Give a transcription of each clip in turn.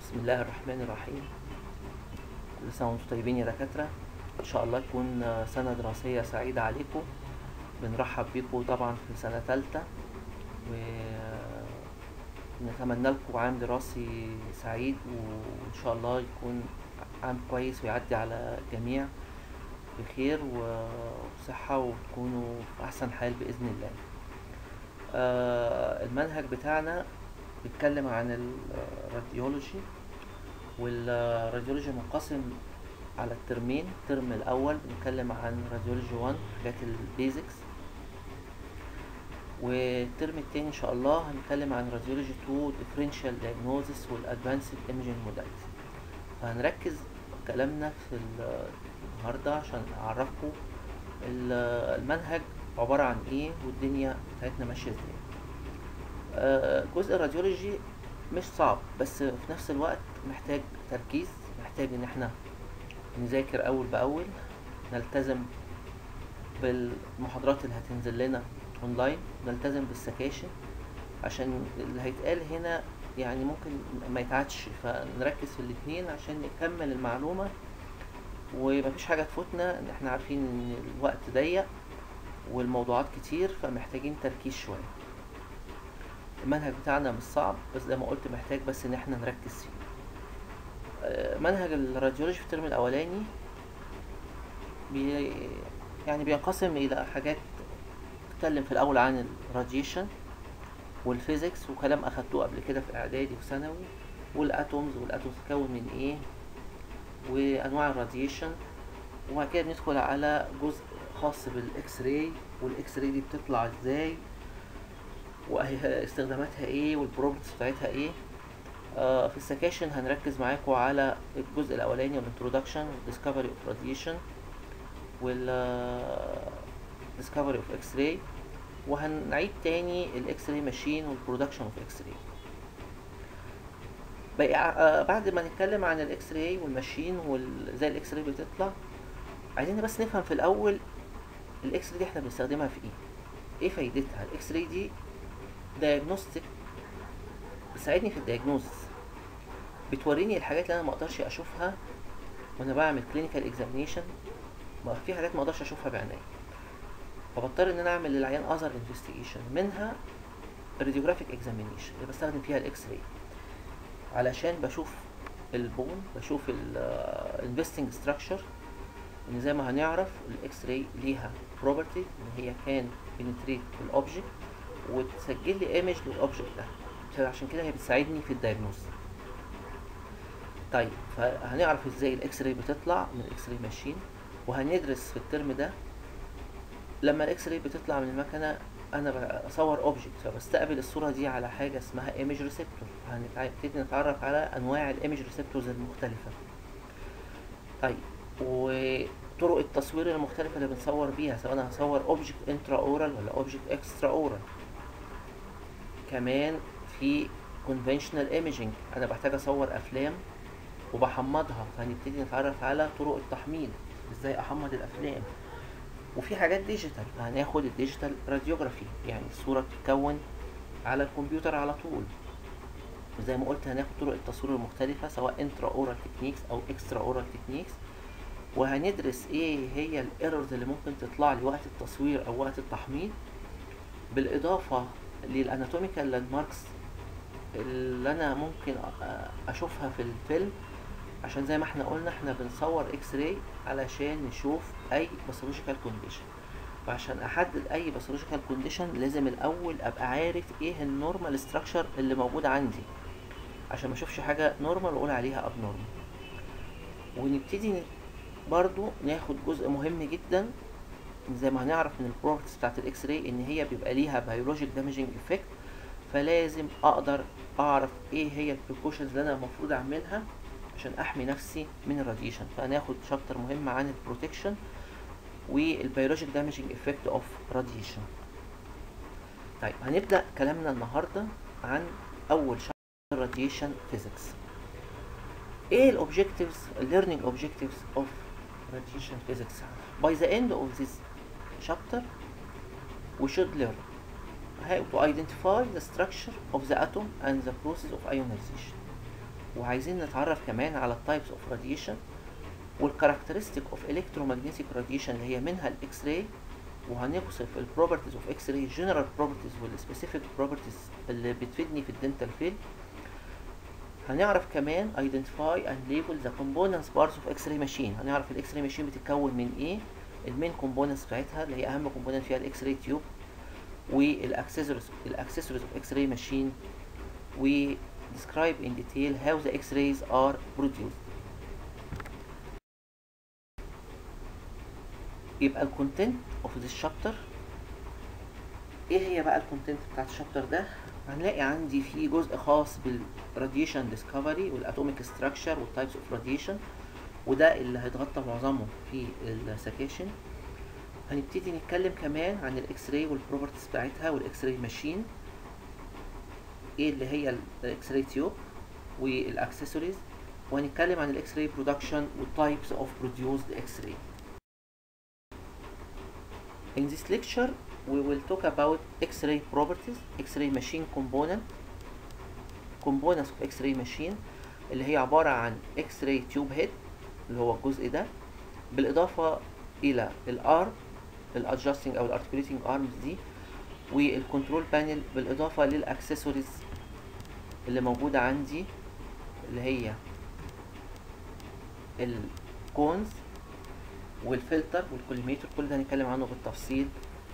بسم الله الرحمن الرحيم كل سنة وانتم طيبين يا دكاترة إن شاء الله تكون سنة دراسية سعيدة عليكم بنرحب بيكم طبعا في سنة تالتة ونتمنى لكم عام دراسي سعيد وإن شاء الله يكون عام كويس ويعدي على الجميع بخير وصحة وتكونوا في أحسن حال بإذن الله آه، المنهج بتاعنا بيتكلم عن الراديولوجي والراديولوجي منقسم على الترمين الترم الأول بنتكلم عن راديولوجي 1 حاجات البيزكس والترم التاني إن شاء الله هنتكلم عن راديولوجي 2 differential diagnosis والادفانسد imaging modalities فهنركز كلامنا في النهارده عشان أعرفكم المنهج عبارة عن ايه والدنيا بتاعتنا ماشية ازاي آه، جزء الراديولوجي مش صعب بس في نفس الوقت محتاج تركيز محتاج ان احنا نذاكر اول باول نلتزم بالمحاضرات اللي هتنزل لنا اونلاين نلتزم بالسكاشن عشان اللي هيتقال هنا يعني ممكن ما يتعادش فنركز في الاتنين عشان نكمل المعلومة ومفيش حاجة تفوتنا ان احنا عارفين ان الوقت ضيق والموضوعات كتير فمحتاجين تركيز شوية المنهج بتاعنا مش صعب بس زي ما قلت محتاج بس ان احنا نركز فيه آه، منهج الراديولوجي في الترم الاولاني بي يعني بينقسم الى حاجات اتكلم في الاول عن الراديشن والفيزيكس وكلام اخدتوه قبل كده في اعدادي وثانوي والاتومز والاتومز تتكون من ايه وانواع الراديشن وبعد كده بندخل على جزء خاص بالاكس راي والاكس راي دي بتطلع ازاي واستخداماتها ايه والبروبرتيز بتاعتها ايه آه في السكاشن هنركز معاكم على الجزء الاولاني والانترودكشن والديسكفري اوف راديشن وال ديسكفري اوف اكس راي وهنعيد تاني الاكس راي ماشين والبرودكشن اوف اكس راي بقى آه بعد ما نتكلم عن الاكس راي والماشين وازاي الاكس راي بتطلع عايزين بس نفهم في الاول الاكس راي دي احنا بنستخدمها في ايه ايه فايدتها الاكس راي دي دايجنوستيك بتساعدني في الدايجنوز بتوريني الحاجات اللي انا ما اقدرش اشوفها وانا بعمل كلينيكال اكزامينيشن ما في حاجات ما اقدرش اشوفها بعيني فبضطر ان انا اعمل للعيان اذر انفستيجيشن منها الراديوجرافيك اكزامينيشن اللي بستخدم فيها الاكس راي علشان بشوف البون بشوف الانفستنج ستراكشر ان زي ما هنعرف الاكس راي ليها بروبرتي ان هي كان بنتريت الاوبجكت وتسجل لي ايمج للاوبجكت ده عشان كده هي بتساعدني في الدايجنوز طيب فهنعرف ازاي الاكس راي بتطلع من الاكس راي ماشين وهندرس في الترم ده لما الاكس راي بتطلع من المكنه انا بصور اوبجكت فبستقبل الصوره دي على حاجه اسمها ايمج ريسبتور هنبتدي نتعرف على انواع الايمج ريسبتورز المختلفه طيب وطرق التصوير المختلفه اللي بنصور بيها سواء انا هصور اوبجكت انترا اورال ولا اوبجكت اكسترا اورال كمان في conventional imaging انا بحتاج اصور افلام وبحمضها فهنبتدي نتعرف على طرق التحميض ازاي احمض الافلام وفي حاجات ديجيتال هناخد الديجيتال راديوجرافي يعني الصوره بتتكون على الكمبيوتر على طول زي ما قلت هناخد طرق التصوير المختلفة سواء انترا اورال تكنيكس او اكسترا اورال تكنيكس وهندرس ايه هي الايرورز اللي ممكن تطلع لي وقت التصوير او وقت التحميض بالاضافة للاناتوميكال لاندماركس اللي انا ممكن اشوفها في الفيلم عشان زي ما احنا قلنا احنا بنصور اكس راي علشان نشوف اي باثولوجيكال كونديشن وعشان احدد اي باثولوجيكال كونديشن لازم الاول ابقى عارف ايه النورمال ستراكشر اللي موجود عندي عشان ما اشوفش حاجه نورمال واقول عليها اب نورمال ونبتدي برضو ناخد جزء مهم جدا زي ما هنعرف من البروبرتيز بتاعت الاكس راي ان هي بيبقى ليها بيولوجيك دامجنج افكت فلازم اقدر اعرف ايه هي البريكوشنز اللي انا المفروض اعملها عشان احمي نفسي من الراديشن فهناخد شابتر مهم عن البروتكشن والبيولوجيك دامجنج افكت اوف راديشن طيب هنبدا كلامنا النهارده عن اول شابتر راديشن فيزيكس ايه الاوبجكتيفز learning objectives of radiation physics by the end of this chapter we should learn how to identify the structure of the atom and the process of ionization وعايزين نتعرف كمان على التايبس اوف راديشن والكاركترستيك اوف الكترومagnetic راديشن اللي هي منها الاكس راي وهنوصف البروبرتيز اوف اكس راي جنرال بروبرتيز والسبيسيفيك بروبرتيز اللي بتفيدني في الدنتال فيلد هنعرف كمان identify and label the components parts of X-ray machine هنعرف الاكس راي ماشين بتتكون من ايه المين كومبوننتس بتاعتها اللي هي اهم كومبوننت فيها الاكس راي تيوب والاكسسوارز الاكسسوارز اوف اكس راي ماشين و describe in detail how the X-rays are produced يبقى الكونتنت اوف this chapter ايه هي بقى الكونتنت بتاعت الشابتر ده هنلاقي عندي فيه جزء خاص بالراديشن ديسكفري والاتوميك ستراكشر والتايبس اوف راديشن وده اللي هيتغطى معظمه في السكاشن هنبتدي نتكلم كمان عن الاكس راي والبروبرتيز بتاعتها والاكس راي ماشين ايه اللي هي الاكس راي تيوب والاكسسوارز وهنتكلم عن الاكس راي برودكشن والتايبس اوف بروديوسد اكس راي In this lecture, we will talk about X-ray properties, X-ray machine component, components of X-ray machine اللي هي عبارة عن X-ray tube head اللي هو الجزء ده بالإضافة إلى الارم الادجستنج أو الارتكوليتنج arms دي والكنترول بانل بالإضافة للأكسسوارز اللي موجودة عندي اللي هي الكونز والفلتر والكوليميتر كل ده هنتكلم عنه بالتفصيل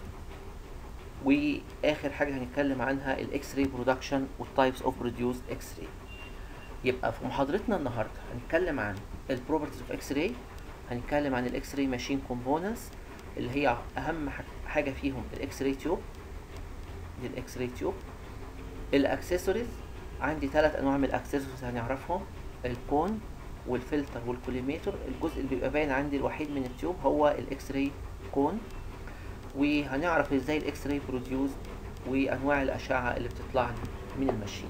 واخر حاجه هنتكلم عنها الاكس راي برودكشن والتايبس اوف بروديوسد اكس راي يبقى في محاضرتنا النهارده هنتكلم عن البروبرتيز اوف اكس راي هنتكلم عن الاكس راي ماشين كومبوننتس اللي هي اهم حاجه فيهم الاكس راي تيوب دي الاكس راي تيوب الاكسسوارز عندي ثلاث انواع من الاكسسوارز هنعرفهم الكون والفلتر والكوليميتر الجزء اللي بيبقى باين عندي الوحيد من التيوب هو الاكس راي كون وهنعرف ازاي الاكس راي بروديوس وانواع الاشعه اللي بتطلع لي من الماشين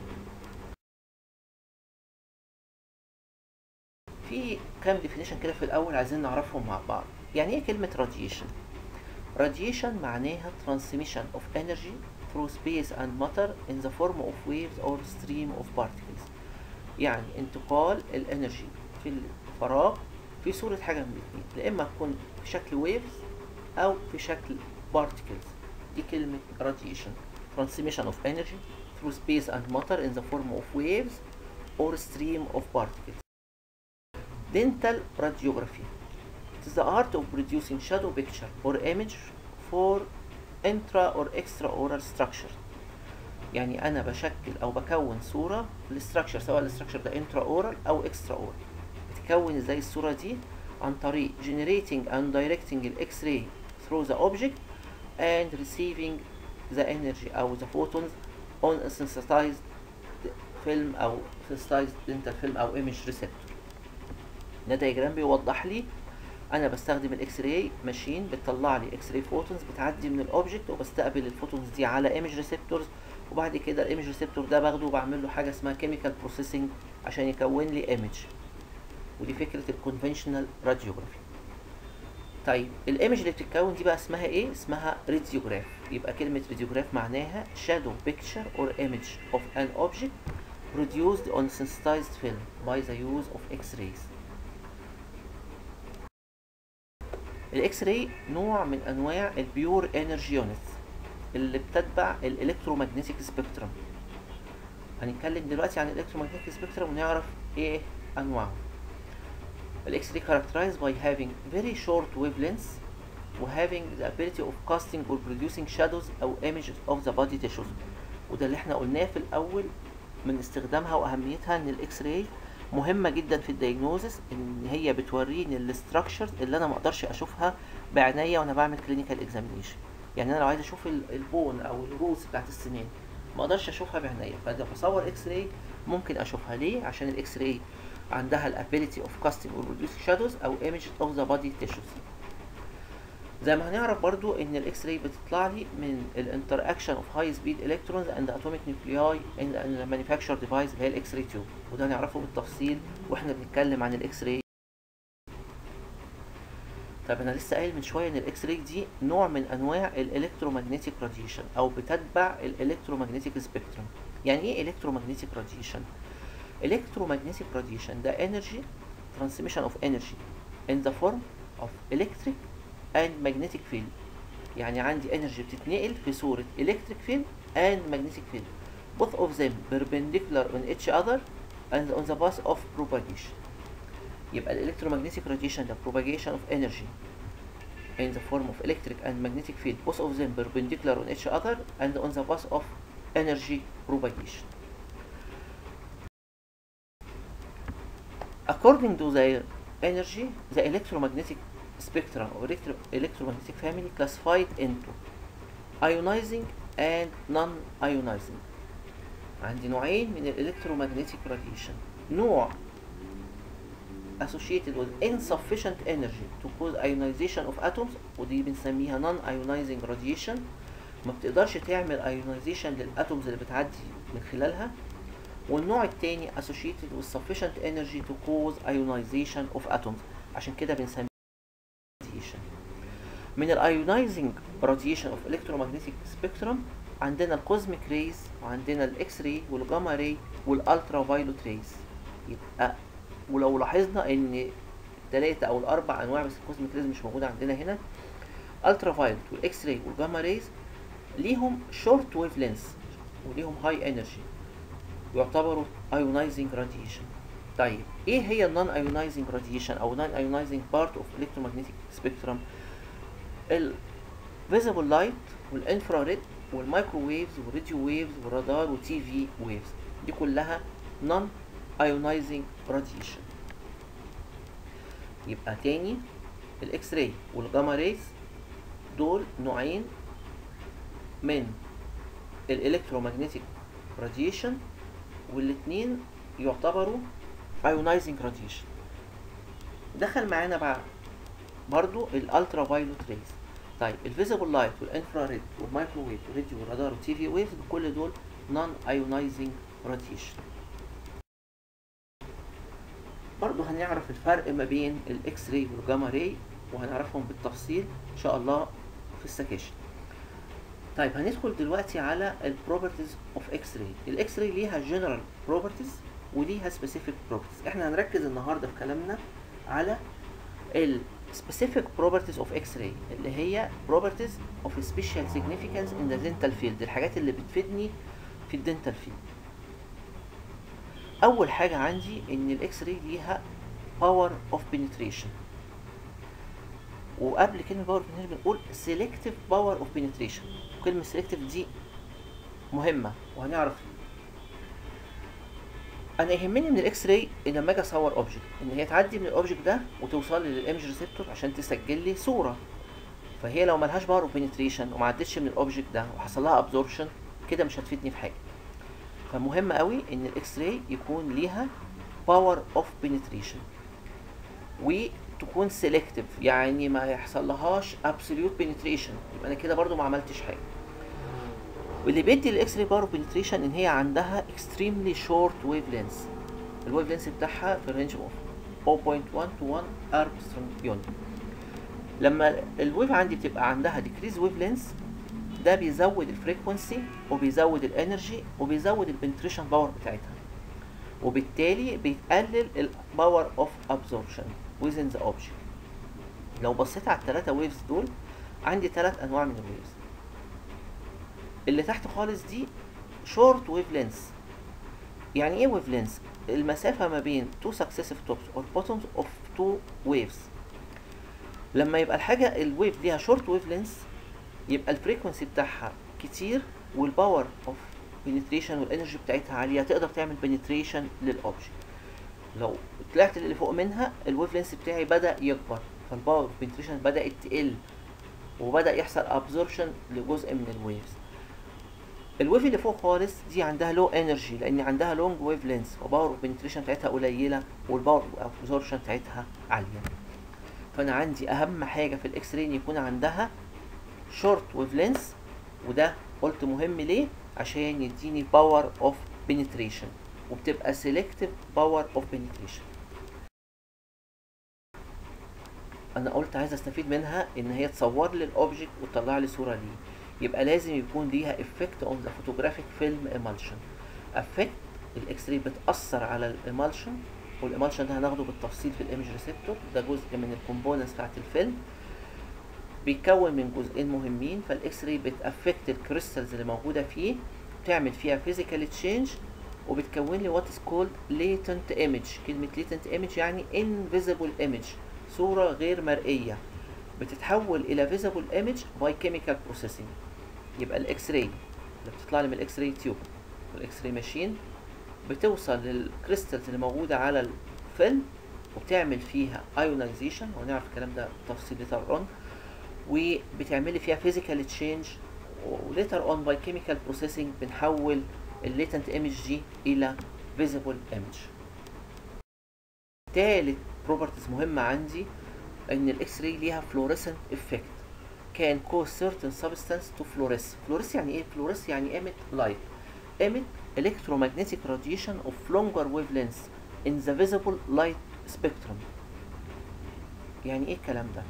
في كام ديفينيشن كده في الاول عايزين نعرفهم مع بعض يعني ايه كلمه راديشن radiation معناها transmission of energy through space and matter in the form of waves or stream of particles يعني انتقال الانرجي في الفراغ في صورة حاجة من الاثنين يا اما تكون في شكل ويفز او في شكل بارتكلز دي كلمة radiation transmission of energy through space and matter in the form of waves or stream of particles dental radiography it is the art of producing shadow picture or image for intra or extraoral structure يعني انا بشكل او بكون صوره للستراكشر سواء الستراكشر ده انترا اورال او اكسترا اورال بتكون ازاي الصوره دي عن طريق generating and directing الاكس راي through the object and receiving the energy او the photons on a sensitized film او sensitized dental film او image receptor ده دياجرام بيوضح لي انا بستخدم الاكس راي ماشين بتطلع لي اكس راي فوتونز بتعدي من الاوبجكت وبستقبل الفوتونز دي على ايمج ريسبتورز وبعد كده الايمج ريسبتور ده باخده وبعمل له حاجه اسمها كيميكال بروسيسنج عشان يكون لي ايمج ودي فكره الكونفنشنال راديوجرافي طيب الايمج اللي بتتكون دي بقى اسمها ايه اسمها راديوجراف يبقى كلمه راديوجراف معناها shadow picture or image of an object produced on sensitized film by the use of X-rays الاكس راي نوع من انواع البيور انرجي يونتس اللي بتتبع الالكترومagnetic سبيكترم هنتكلم دلوقتي عن الالكترومagnetic سبيكترم ونعرف ايه انواعه الاكس راي characterized by having very short wavelengths و having the ability of casting or producing shadows او images of the body tissues وده اللي احنا قلناه في الاول من استخدامها واهميتها ان الاكس راي مهمه جدا في الدياجنوزس ان هي بتوريني الاستراكشرز اللي انا ما اقدرش اشوفها بعينيا وانا بعمل كلينيكال اكزامينيشن يعني انا لو عايز اشوف البون او الروس بتاعت السنان ما اقدرش اشوفها بعينيا فده بصور اكس راي ممكن اشوفها ليه عشان الاكس راي عندها الابيليتي اوف كاستنج اور ريديوس شادوز او ايمج اوف ذا بادي تيشوز زي ما هنعرف برضو ان الاكس راي بتطلع لي من الانتر اكشن اوف هاي سبيد الكترونز اند اتوميك نيوكلياي ان مانيفاكتشر ديفايس اللي هي الاكس راي تيوب وده هنعرفه بالتفصيل واحنا بنتكلم عن الاكس راي طب انا لسه قايل من شويه ان الاكس راي دي نوع من انواع الالكترومagnetic راديشن او بتتبع الالكترومagnetic سبيكترم يعني ايه الكترومagnetic راديشن electromagnetic radiation ده energy transmission of energy in the form of electric and magnetic field يعني عندي energy بتتنقل في صورة electric field and magnetic field both of them perpendicular on each other and on the path of propagation يبقى electromagnetic radiation the propagation of energy in the form of electric and magnetic field both of them perpendicular on each other and on the path of energy propagation according to their energy the electromagnetic spectrum or electro electromagnetic family classified into ionizing and non-ionizing عندي نوعين من الالكترومagnetic radiation نوع associated with insufficient energy to cause ionization of atoms ودي بنسميها non-ionizing radiation ما بتقدرش تعمل ionization للاتومز اللي بتعدي من خلالها والنوع التاني associated with sufficient energy to cause ionization of atoms عشان كده بنسميه radiation من الايونايزنج radiation of electromagnetic spectrum عندنا الكوزميك ريز وعندنا الاكس راي والجاما راي والالترا فايلوت ريز يبقى ولو لاحظنا ان الثلاثة او الاربع انواع بس الكوزميك ريز مش موجودة عندنا هنا الترا فايلوت والاكس راي والجاما ريز ليهم شورت ويف لينس وليهم هاي انرجي يعتبروا ايونايزنج راديشن طيب ايه هي النون ايونايزنج راديشن او نون ايونايزنج بارت اوف الكترومagnetic سبيكترم الفيزيبل لايت والانفراريد والمايكروويفز والراديو ويفز والرادار والتي في ويفز دي كلها نون ايونايزنج راديشن يبقى تاني الاكس راي والجاما ريز دول نوعين من الالكترومagnetic راديشن والاتنين يعتبروا ايونايزنج راديشن دخل معانا بقى برضو الالترا فايلوت ريز طيب الفيزيبل لايت والانفراريد والمايكروويف والراديو والرادار والتي في ويفز كل دول نون ايونايزنج راديشن برضو هنعرف الفرق ما بين الاكس راي والجاما راي وهنعرفهم بالتفصيل ان شاء الله في السكاشن طيب هندخل دلوقتي على البروبرتيز اوف اكس راي الاكس راي ليها جنرال بروبرتيز وليها سبيسيفيك بروبرتيز احنا هنركز النهارده في كلامنا على ال specific properties of X-ray اللي هي properties of special significance in the dental field الحاجات اللي بتفيدني في الدنتال فيلد اول حاجه عندي ان الاكس راي ليها باور اوف penetration وقبل كلمه باور penetration بنقول selective power of penetration كلمه selective دي مهمه وهنعرف انا يهمني من الاكس راي ان لما اجي اصور اوبجكت ان هي تعدي من الاوبجكت ده وتوصل لي للايمج ريسبتور عشان تسجل لي صوره فهي لو ملهاش باور اوف بنتريشن وما عدتش من الاوبجكت ده وحصل لها ابزوربشن كده مش هتفيدني في حاجه فمهم قوي ان الاكس راي يكون ليها باور اوف بنتريشن وتكون سيلكتيف يعني ما يحصل لهاش ابسوليوت بنتريشن يبقى انا كده برضو ما عملتش حاجه واللي بيدي الاكس راي باور بنتريشن ان هي عندها اكستريملي شورت ويف لينس الويف لينس بتاعها في الرينج اوف 0.1 to 1 ارمسترونج يونت لما الويف عندي بتبقى عندها ديكريز ويف لينس ده بيزود الفريكونسي وبيزود الانرجي وبيزود البنتريشن باور بتاعتها وبالتالي بيقلل الباور اوف ابزوربشن within the object لو بصيت على الثلاثه ويفز دول عندي ثلاث انواع من الويفز اللي تحت خالص دي شورت ويف لينس يعني ايه ويف لينس المسافة ما بين two successive tops or bottoms of two waves لما يبقى الحاجة الويف ليها شورت ويف لينس يبقى الفريكونسي بتاعها كتير والباور اوف penetration والانرجي بتاعتها عالية تقدر تعمل penetration للأوبجكت لو طلعت اللي فوق منها الويف لينس بتاعي بدأ يكبر فالباور اوف penetration بدأت تقل وبدأ يحصل absorption لجزء من الويفز الويف اللي فوق خالص دي عندها لو انرجي لان عندها لونج ويف لينس وباور اوف بنتريشن بتاعتها قليله والباور اوف ابزوربشن بتاعتها عاليه فانا عندي اهم حاجه في الاكس راي يكون عندها شورت ويف لينس وده قلت مهم ليه عشان يديني باور اوف بنتريشن وبتبقى سيلكتيف باور اوف بنتريشن انا قلت عايز استفيد منها ان هي تصور لي الاوبجكت وتطلع لي صوره ليه يبقى لازم يكون ليها effect on the photographic film emulsion effect الاكس راي بتاثر على الايمالشن والايمالشن ده هناخده بالتفصيل في الايمج ريسبتور ده جزء من الكومبوننتس بتاعت الفيلم بيتكون من جزئين مهمين فالاكس راي بتافكت الكريستالز اللي موجوده فيه تعمل فيها فيزيكال تشينج وبتكون لي وات از كولد ليتنت ايمج كلمه ليتنت ايمج يعني انفيزبل ايمج صوره غير مرئيه بتتحول الى فيزبل ايمج باي كيميكال بروسيسنج يبقى الاكس راي اللي بتطلع لي من الاكس راي تيوب والاكس راي ماشين بتوصل للكريستالز اللي موجوده على الفيلم وبتعمل فيها ايونايزيشن ونعرف الكلام ده تفصيل ليتر اون وبتعمل لي فيها فيزيكال تشينج وليتر اون باي كيميكال بروسيسنج بنحول الليتنت ايمج دي الى فيزيبل ايمج تالت بروبرتيز مهمه عندي ان الاكس راي ليها فلوريسنت افكت كان cause certain substance to fluoresce fluoresce يعني ايه fluoresce يعني emit light emit electromagnetic radiation of longer wavelengths in the visible light spectrum يعني ايه الكلام ده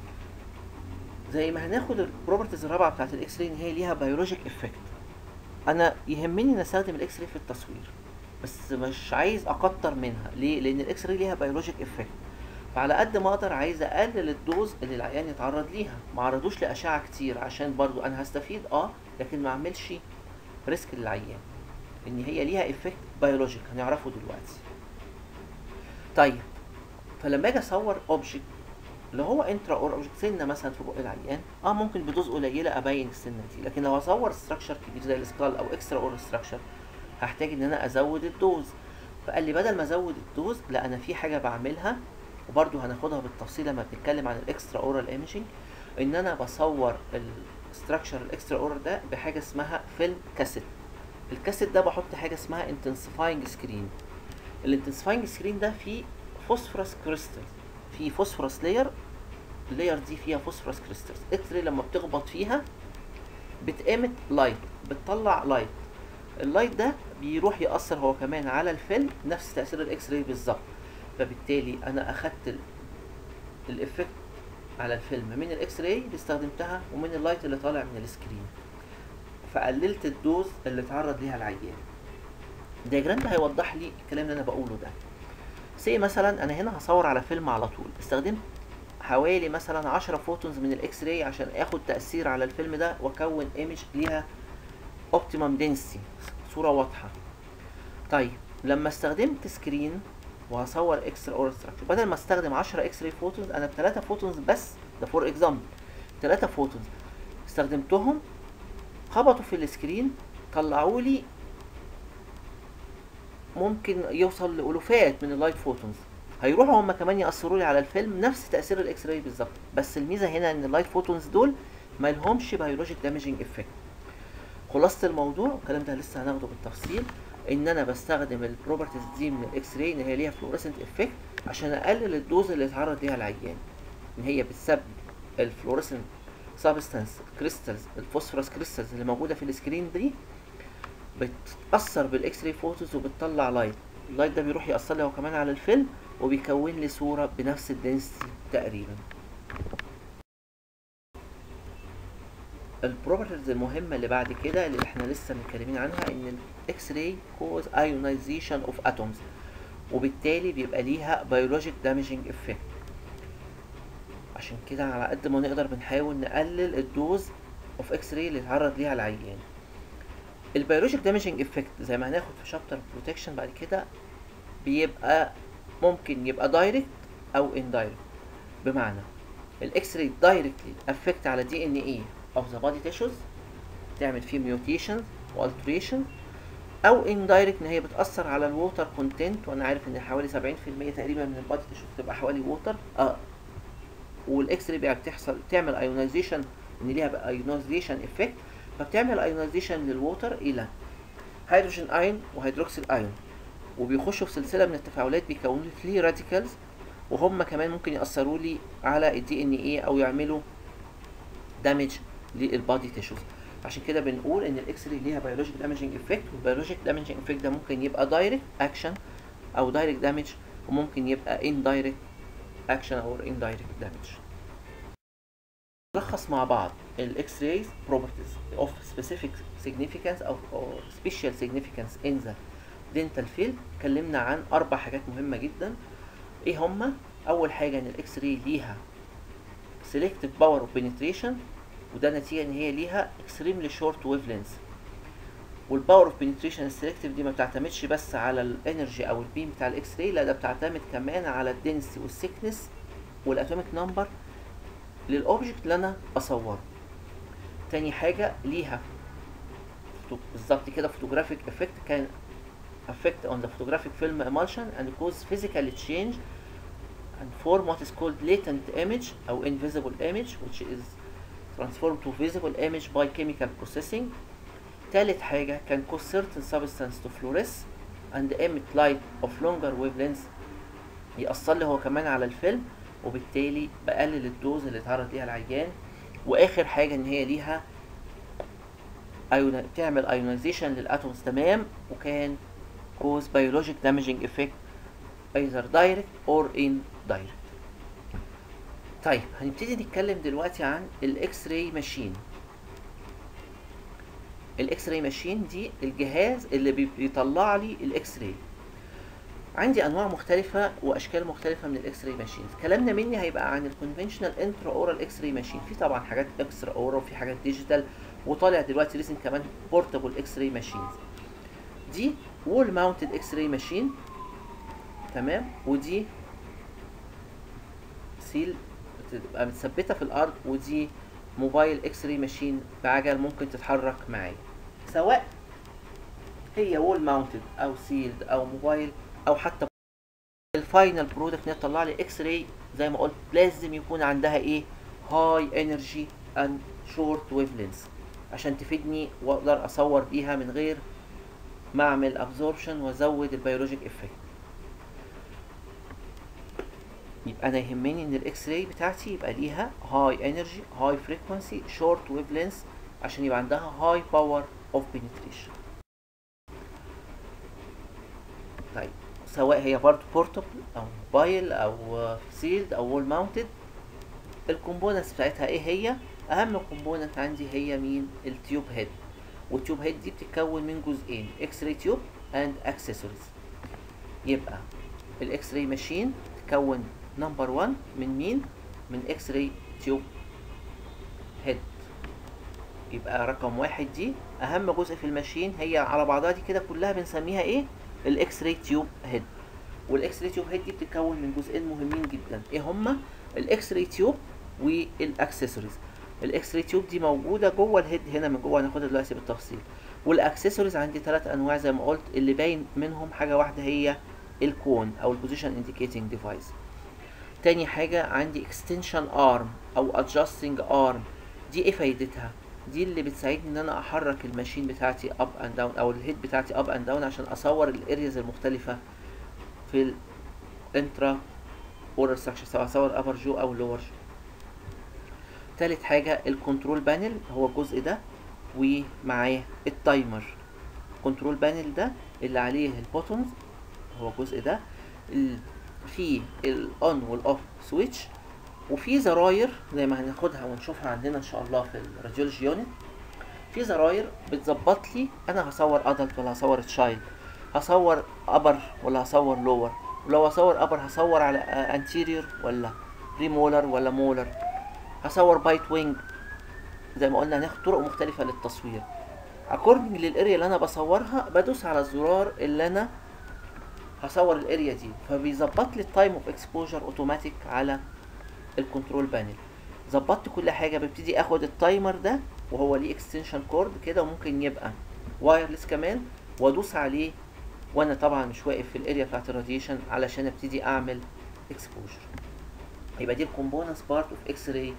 زي ما هناخد البروبرتيز الرابعه بتاعت الاكس راي ان هي ليها بيولوجيك افكت انا يهمني نستخدم الاكس راي في التصوير بس مش عايز اكتر منها ليه لان الاكس راي ليها بيولوجيك افكت فعلى قد ما اقدر عايز اقلل الدوز اللي العيان يتعرض ليها ما عرضوش لاشعه كتير عشان برضو انا هستفيد اه لكن ما اعملش ريسك للعيان ان هي ليها افكت بيولوجيك هنعرفه دلوقتي طيب فلما اجي اصور اوبجكت اللي هو انترا اور اوبجكت سنه مثلا في بق العيان اه ممكن بدوز قليله ابين السنه دي لكن لو هصور ستراكشر كبير زي السكال او اكسترا اور ستراكشر هحتاج ان انا ازود الدوز فقال لي بدل ما ازود الدوز لا انا في حاجه بعملها وبرده هناخدها بالتفصيل لما بنتكلم عن الاكسترا اورال ايمجنج ان انا بصور الستراكشر الاكسترا اورال ده بحاجه اسمها فيلم كاسيت الكاسيت ده بحط حاجه اسمها انتنسيفاينج سكرين الانتنسيفاينج سكرين ده فيه فوسفورس كريستال في فوسفورس لاير اللاير دي فيها فوسفورس كريستالز اكس راي لما بتخبط فيها بتأمت لايت بتطلع لايت اللايت ده بيروح يأثر هو كمان على الفيلم نفس تأثير الاكس راي بالظبط فبالتالي انا اخدت الافكت على الفيلم من الاكس راي اللي استخدمتها ومن اللايت اللي طالع من السكرين فقللت الدوز اللي اتعرض ليها العيان الدياجرام ده هيوضح لي الكلام اللي انا بقوله ده سي مثلا انا هنا هصور على فيلم على طول استخدمت حوالي مثلا 10 فوتونز من الاكس راي عشان اخد تاثير على الفيلم ده واكون ايمج ليها اوبتيمم دنسيتي صوره واضحه طيب لما استخدمت سكرين وهصور اكسترا اور ستراكشر بدل ما استخدم 10 اكس راي فوتونز انا بثلاثه فوتونز بس ده فور اكزامبل ثلاثه فوتونز استخدمتهم خبطوا في السكرين طلعوا لي ممكن يوصل لالوفات من اللايت فوتونز هيروحوا هم كمان ياثروا لي على الفيلم نفس تاثير الاكس راي بالظبط بس الميزه هنا ان اللايت فوتونز دول ما لهمش بيولوجيك دامجنج افكت خلاصه الموضوع الكلام ده لسه هناخده بالتفصيل ان انا بستخدم البروبرتيز دي من الاكس راي ان هي ليها فلوريسنت افكت عشان اقلل الدوز اللي اتعرض ليها العيان ان هي بتسبب الفلوريسنت سبستانس كريستالز الفوسفورس كريستالز اللي موجوده في السكرين دي بتاثر بالاكس راي فوتوز وبتطلع لايت اللايت ده بيروح ياثر لي هو كمان على الفيلم وبيكون لي صوره بنفس الدنسيتي تقريبا البروبرتيز المهمه اللي بعد كده اللي احنا لسه متكلمين عنها ان الاكس راي كوز ايونايزيشن اوف اتومز وبالتالي بيبقى ليها بيولوجيك دامجنج افكت عشان كده على قد ما نقدر بنحاول نقلل الدوز اوف اكس راي اللي اتعرض ليها العيان البيولوجيك دامجنج افكت زي ما هناخد في شابتر بروتكشن بعد كده بيبقى ممكن يبقى دايركت او اندايركت بمعنى الاكس راي دايركتلي افكت على دي ان ايه اوف ذا بادي تيشوز تعمل فيه ميوتيشن والتريشن او اندايركت ان هي بتاثر على الووتر كونتنت وانا عارف ان حوالي 70% تقريبا من البادي تيشوز بتبقى حوالي ووتر اه والاكس راي بتحصل تعمل ايونايزيشن ان ليها ايونايزيشن افكت فبتعمل ايونايزيشن للووتر الى هيدروجين ايون وهيدروكسيل ايون وبيخشوا في سلسله من التفاعلات بيكونوا لي فري راديكالز وهم كمان ممكن ياثروا لي على الدي ان ايه او يعملوا دامج للبادي تيشوز عشان كده بنقول ان الاكس راي ليها بيولوجيك دامجنج افكت والبيولوجيك دامجنج افكت ده ممكن يبقى دايركت اكشن او دايركت دامج وممكن يبقى اندايركت اكشن او اندايركت دامج نلخص مع بعض الاكس رايز properties of specific significance او or special significance in the دينتال فيلد اتكلمنا عن اربع حاجات مهمه جدا ايه هما اول حاجه ان الاكس راي ليها سيلكتيف باور اوف بنتريشن وده نتيجه ان هي ليها اكستريملي شورت ويف لينث والباور اوف بنتريشن السيلكتيف دي ما بتعتمدش بس على الانرجي او البيم بتاع الاكس راي لا ده بتعتمد كمان على الدنسي والسيكنس والاتوميك نمبر للاوبجكت اللي انا اصوره تاني حاجه ليها بالظبط كده فوتوجرافيك افكت كان affect on the photographic film emulsion and cause physical change and form what is called latent image أو invisible image which is transformed to visible image by chemical processing تالت حاجة can cause certain substance to fluoresce and emit light of longer wavelengths يأثر لي هو كمان على الفيلم وبالتالي بقلل الدوز اللي اتعرض ليها العيان واخر حاجة ان هي ليها أيون... تعمل ايونيزيشن للاتومز تمام وكان cause biologic damaging effect either direct or indirect طيب هنبتدي نتكلم دلوقتي عن الاكس راي ماشين الاكس راي ماشين دي الجهاز اللي بي- بيطلع لي الاكس راي عندي انواع مختلفه واشكال مختلفه من الاكس راي ماشين كلامنا مني هيبقى عن الكونفنشنال انترا اورال اكس راي ماشين في طبعا حاجات اكسترا اورال وفي حاجات ديجيتال وطالع دلوقتي ريسن كمان بورتابل اكس راي ماشينز دي وول ماونتد اكس راي ماشين تمام ودي سيل بتبقى متثبته في الارض ودي موبايل اكس راي ماشين بعجل ممكن تتحرك معايا سواء هي وول ماونتد او سيلد او موبايل او حتى الفاينل برودكت ان هي تطلع لي اكس راي زي ما قلت لازم يكون عندها ايه هاي انرجي اند شورت ويف لينث عشان تفيدني واقدر اصور بيها من غير ما اعمل ابزوربشن وازود البيولوجيك افكت يبقى انا يهمني ان الاكس راي بتاعتي يبقى ليها هاي انرجي هاي فريكوانسي شورت ويف لينث عشان يبقى عندها هاي باور اوف بنتريشن طيب سواء هي برضه بورتبل او موبايل او سيلد او وول ماونتد الكومبوننتس بتاعتها ايه هي اهم كومبوننت عندي هي مين التيوب هيد والتيوب هيد دي بتتكون من جزئين اكس راي تيوب اند اكسسوارز يبقى الاكس راي ماشين تكون نمبر 1 من مين من اكس راي تيوب هيد يبقى رقم واحد دي اهم جزء في الماشين هي على بعضها دي كده كلها بنسميها ايه الاكس راي تيوب هيد والاكس راي تيوب هيد دي بتتكون من جزئين مهمين جدا ايه هما الاكس راي تيوب والاكسسوارز الاكس راي تيوب دي موجوده جوه الهيد هنا من جوه هناخدها دلوقتي بالتفصيل والاكسسوارز عندي ثلاث انواع زي ما قلت اللي باين منهم حاجه واحده هي الكون او البوزيشن انديكيتنج ديفايس تاني حاجه عندي اكستنشن ارم او ادجستنج ارم دي ايه فايدتها دي اللي بتساعدني ان انا احرك الماشين بتاعتي اب اند داون او الهيد بتاعتي اب اند داون عشان اصور الارياز المختلفه في الانترا اورال ستراكشر سواء اصور ابر جو او لور جو تالت حاجة الكنترول بانل هو الجزء ده ومعاه التايمر الكنترول بانل ده اللي عليه البوتونز هو الجزء ده ال- فيه الاون والاوف سويتش وفي زراير زي ما هناخدها ونشوفها عندنا ان شاء الله في الراديولوجي يونت في زراير بتظبط لي انا هصور ادلت ولا هصور تشايلد هصور ابر ولا هصور لور ولو هصور ابر هصور على انتيريور ولا بريمولر ولا مولر هصور بايت وينج زي ما قلنا هناخد طرق مختلفة للتصوير اكوردنج للاريا اللي انا بصورها بدوس على الزرار اللي انا هصور الاريا دي فبيظبط لي التايم اوف اكسبوجر اوتوماتيك على الكنترول بانل ظبطت كل حاجه ببتدي اخد التايمر ده وهو ليه اكستنشن كورد كده وممكن يبقى وايرلس كمان وادوس عليه وانا طبعا مش واقف في الاريا بتاعت الراديشن علشان ابتدي اعمل اكسبوجر يبقى دي الكومبوننتس بارت اوف اكس راي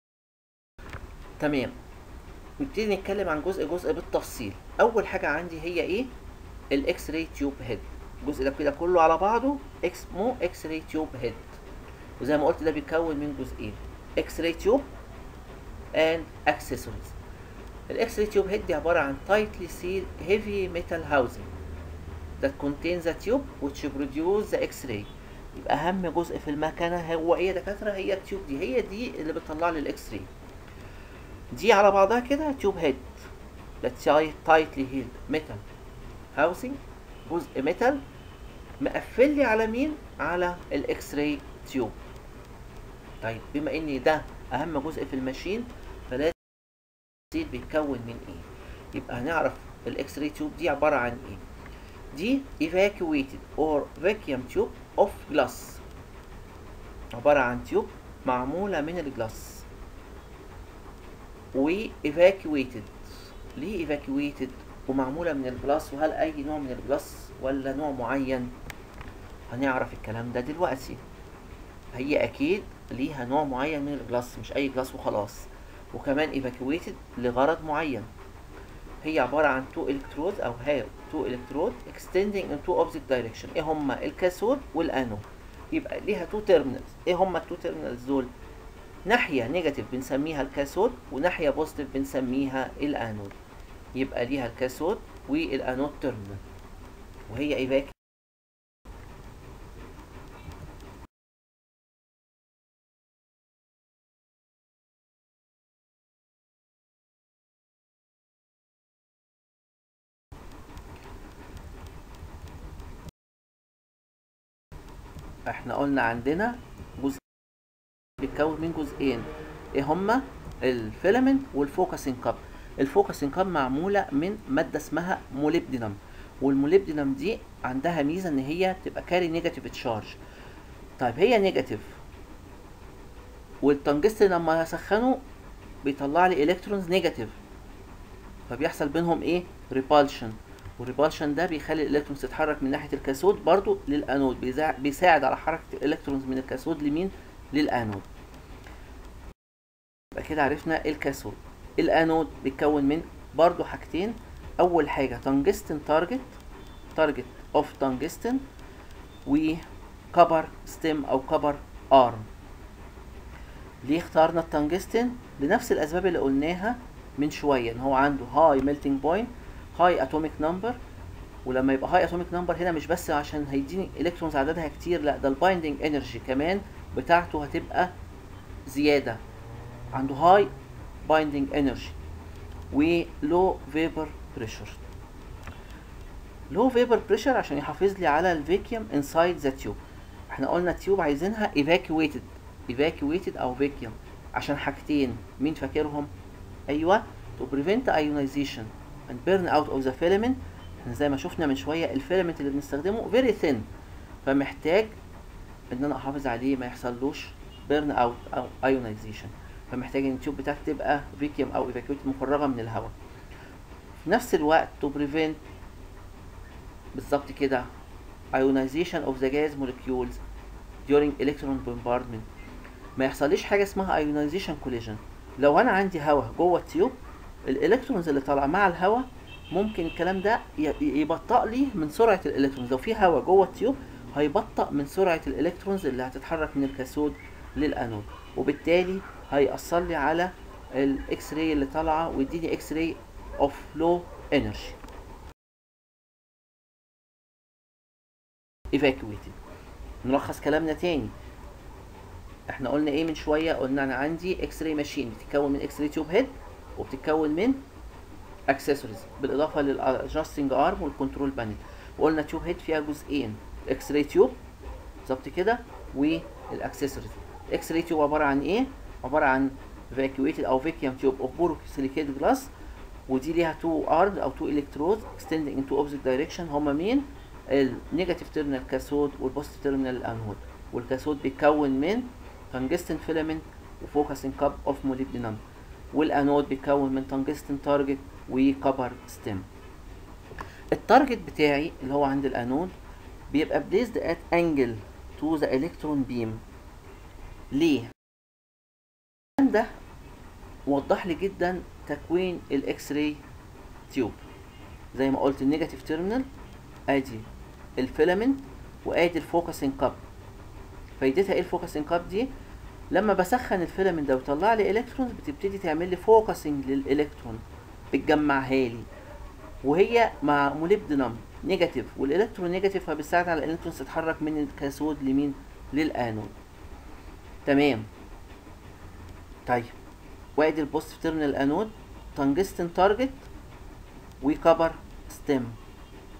تمام نبتدي نتكلم عن جزء جزء بالتفصيل اول حاجه عندي هي ايه الاكس راي تيوب هيد الجزء ده كده كله على بعضه اسمه اكس راي تيوب هيد وزي ما قلت ده بيتكون من جزئين اكس راي تيوب اند اكسسوارز الاكس راي تيوب هيد دي عباره عن tightly sealed heavy metal housing that contains a tube which produce the x-ray يبقى اهم جزء في المكنه هو ايه يا دكاتره هي التيوب دي هي دي اللي بتطلع لي الاكس راي دي على بعضها كده تيوب هيد that tightly held metal housing جزء ميتال مقفل لي على مين على الاكس راي تيوب طيب بما ان ده اهم جزء في الماشين فلازم بيتكون من ايه يبقى هنعرف الاكس راي تيوب دي عباره عن ايه دي evacuated or vacuum tube of glass عبارة عن تيوب معمولة من الجلاس و evacuated ليه evacuated ومعمولة من الجلاس وهل أي نوع من الجلاس ولا نوع معين هنعرف الكلام ده دلوقتي هي أكيد ليها نوع معين من الجلاس مش أي جلاس وخلاص وكمان evacuated لغرض معين هي عبارة عن تو الكترود أو هاو تو الكترود extending in two opposite direction إيه هما الكاثود والأنود يبقى ليها تو تيرمينالز إيه هما التو تيرمينالز دول؟ ناحية نيجاتيف بنسميها الكاثود وناحية بوزيتيف بنسميها الأنود يبقى ليها الكاثود والأنود تيرمينال وهي إيفاك احنا قلنا عندنا جزء بيتكون من جزئين ايه هما الفيلامنت والفوكسنج كاب الفوكسنج كاب معموله من ماده اسمها موليبدينم والموليبدينم دي عندها ميزه ان هي تبقى كاري نيجاتيف تشارج طيب هي نيجاتيف والتنجستن لما هسخنه بيطلع لي الكترونز نيجاتيف فبيحصل بينهم ايه ريبالشن والريبالشن ده بيخلي الالكترونز تتحرك من ناحيه الكاثود برضو للانود بيزا- بيساعد على حركه الالكترونز من الكاثود لمين للانود يبقى كده عرفنا الكاثود الانود بيتكون من برضو حاجتين اول حاجه تنجستن تارجت تارجت اوف تنجستن وكبر ستيم او كبر ارم ليه اخترنا التنجستن لنفس الاسباب اللي قلناها من شويه ان هو عنده هاي ميلتنج بوينت هاي اتوميك نمبر ولما يبقى هاي اتوميك نمبر هنا مش بس عشان هيديني الكترونز عددها كتير لا ده البايندنج انرجي كمان بتاعته هتبقى زياده عنده هاي بايندنج انرجي ولو فيبر بريشر لو فيبر بريشر عشان يحافظ لي على الفيكيوم انسايد ذا تيوب احنا قلنا التيوب عايزينها evacuated evacuated او فيكيوم عشان حاجتين مين فاكرهم ايوه to prevent ionization and burn out of the filament احنا زي ما شفنا من شويه الفيلامنت اللي بنستخدمه very thin فمحتاج ان انا احافظ عليه ما يحصلوش بيرن اوت او ايونايزيشن فمحتاج ان التيوب بتاعتي تبقى فيكيوم او ايفاكيوت مفرغه من الهواء في نفس الوقت to prevent بالظبط كده ionization of the gas molecules during electron bombardment ما يحصليش حاجه اسمها ionization collision لو انا عندي هواء جوه التيوب الالكترونز اللي طالعه مع الهواء ممكن الكلام ده ي- يبطأ لي من سرعه الالكترونز لو في هواء جوه التيوب هيبطأ من سرعه الالكترونز اللي هتتحرك من الكاثود للانود وبالتالي هيأثر لي على الاكس راي اللي طالعه ويديني اكس راي اوف لو انرجي evacuated نلخص كلامنا تاني احنا قلنا ايه من شويه قلنا انا عندي اكس راي ماشين بتتكون من اكس راي تيوب هيد وبتتكون من اكسسوارز بالاضافه للادجستنج ارم والكنترول بانل وقلنا تيوب هيد فيها جزئين اكس راي تيوب بالظبط كده والاكسسوارز الاكس راي تيوب عباره عن ايه عباره عن evacuated او vacuum tube of borosilicate glass ودي ليها تو ارم او تو الكترود extending into opposite direction هما مين النيجاتيف تيرمينال كاثود والبوزيتيف تيرمينال الانود والكاثود بيتكون من تنجستن فيلامنت وفوكسنج كاب اوف موليبدينم والانود بيتكون من تنجستن تارجت وكبر ستيم التارجت بتاعي اللي هو عند الانود بيبقى بليزد ات انجل تو ذا الكترون بيم ليه الكلام ده وضح لي جدا تكوين الاكس راي تيوب زي ما قلت النيجاتيف تيرمينال ادي الفيلامنت وادي الفوكسنج كاب فايدتها ايه الفوكسنج كاب دي لما بسخن الفيلامنت ده ويطلع لي الكترونز بتبتدي تعمل لي فوكسنج للالكترون بتجمعها لي وهي مع موليبدينم نيجاتيف والالكترون نيجاتيف فبتساعد على الالكترونز تتحرك من الكاثود لمين للانود تمام طيب وادي البوزيتيف تيرمينال انود تنجستن تارجت وكبر ستيم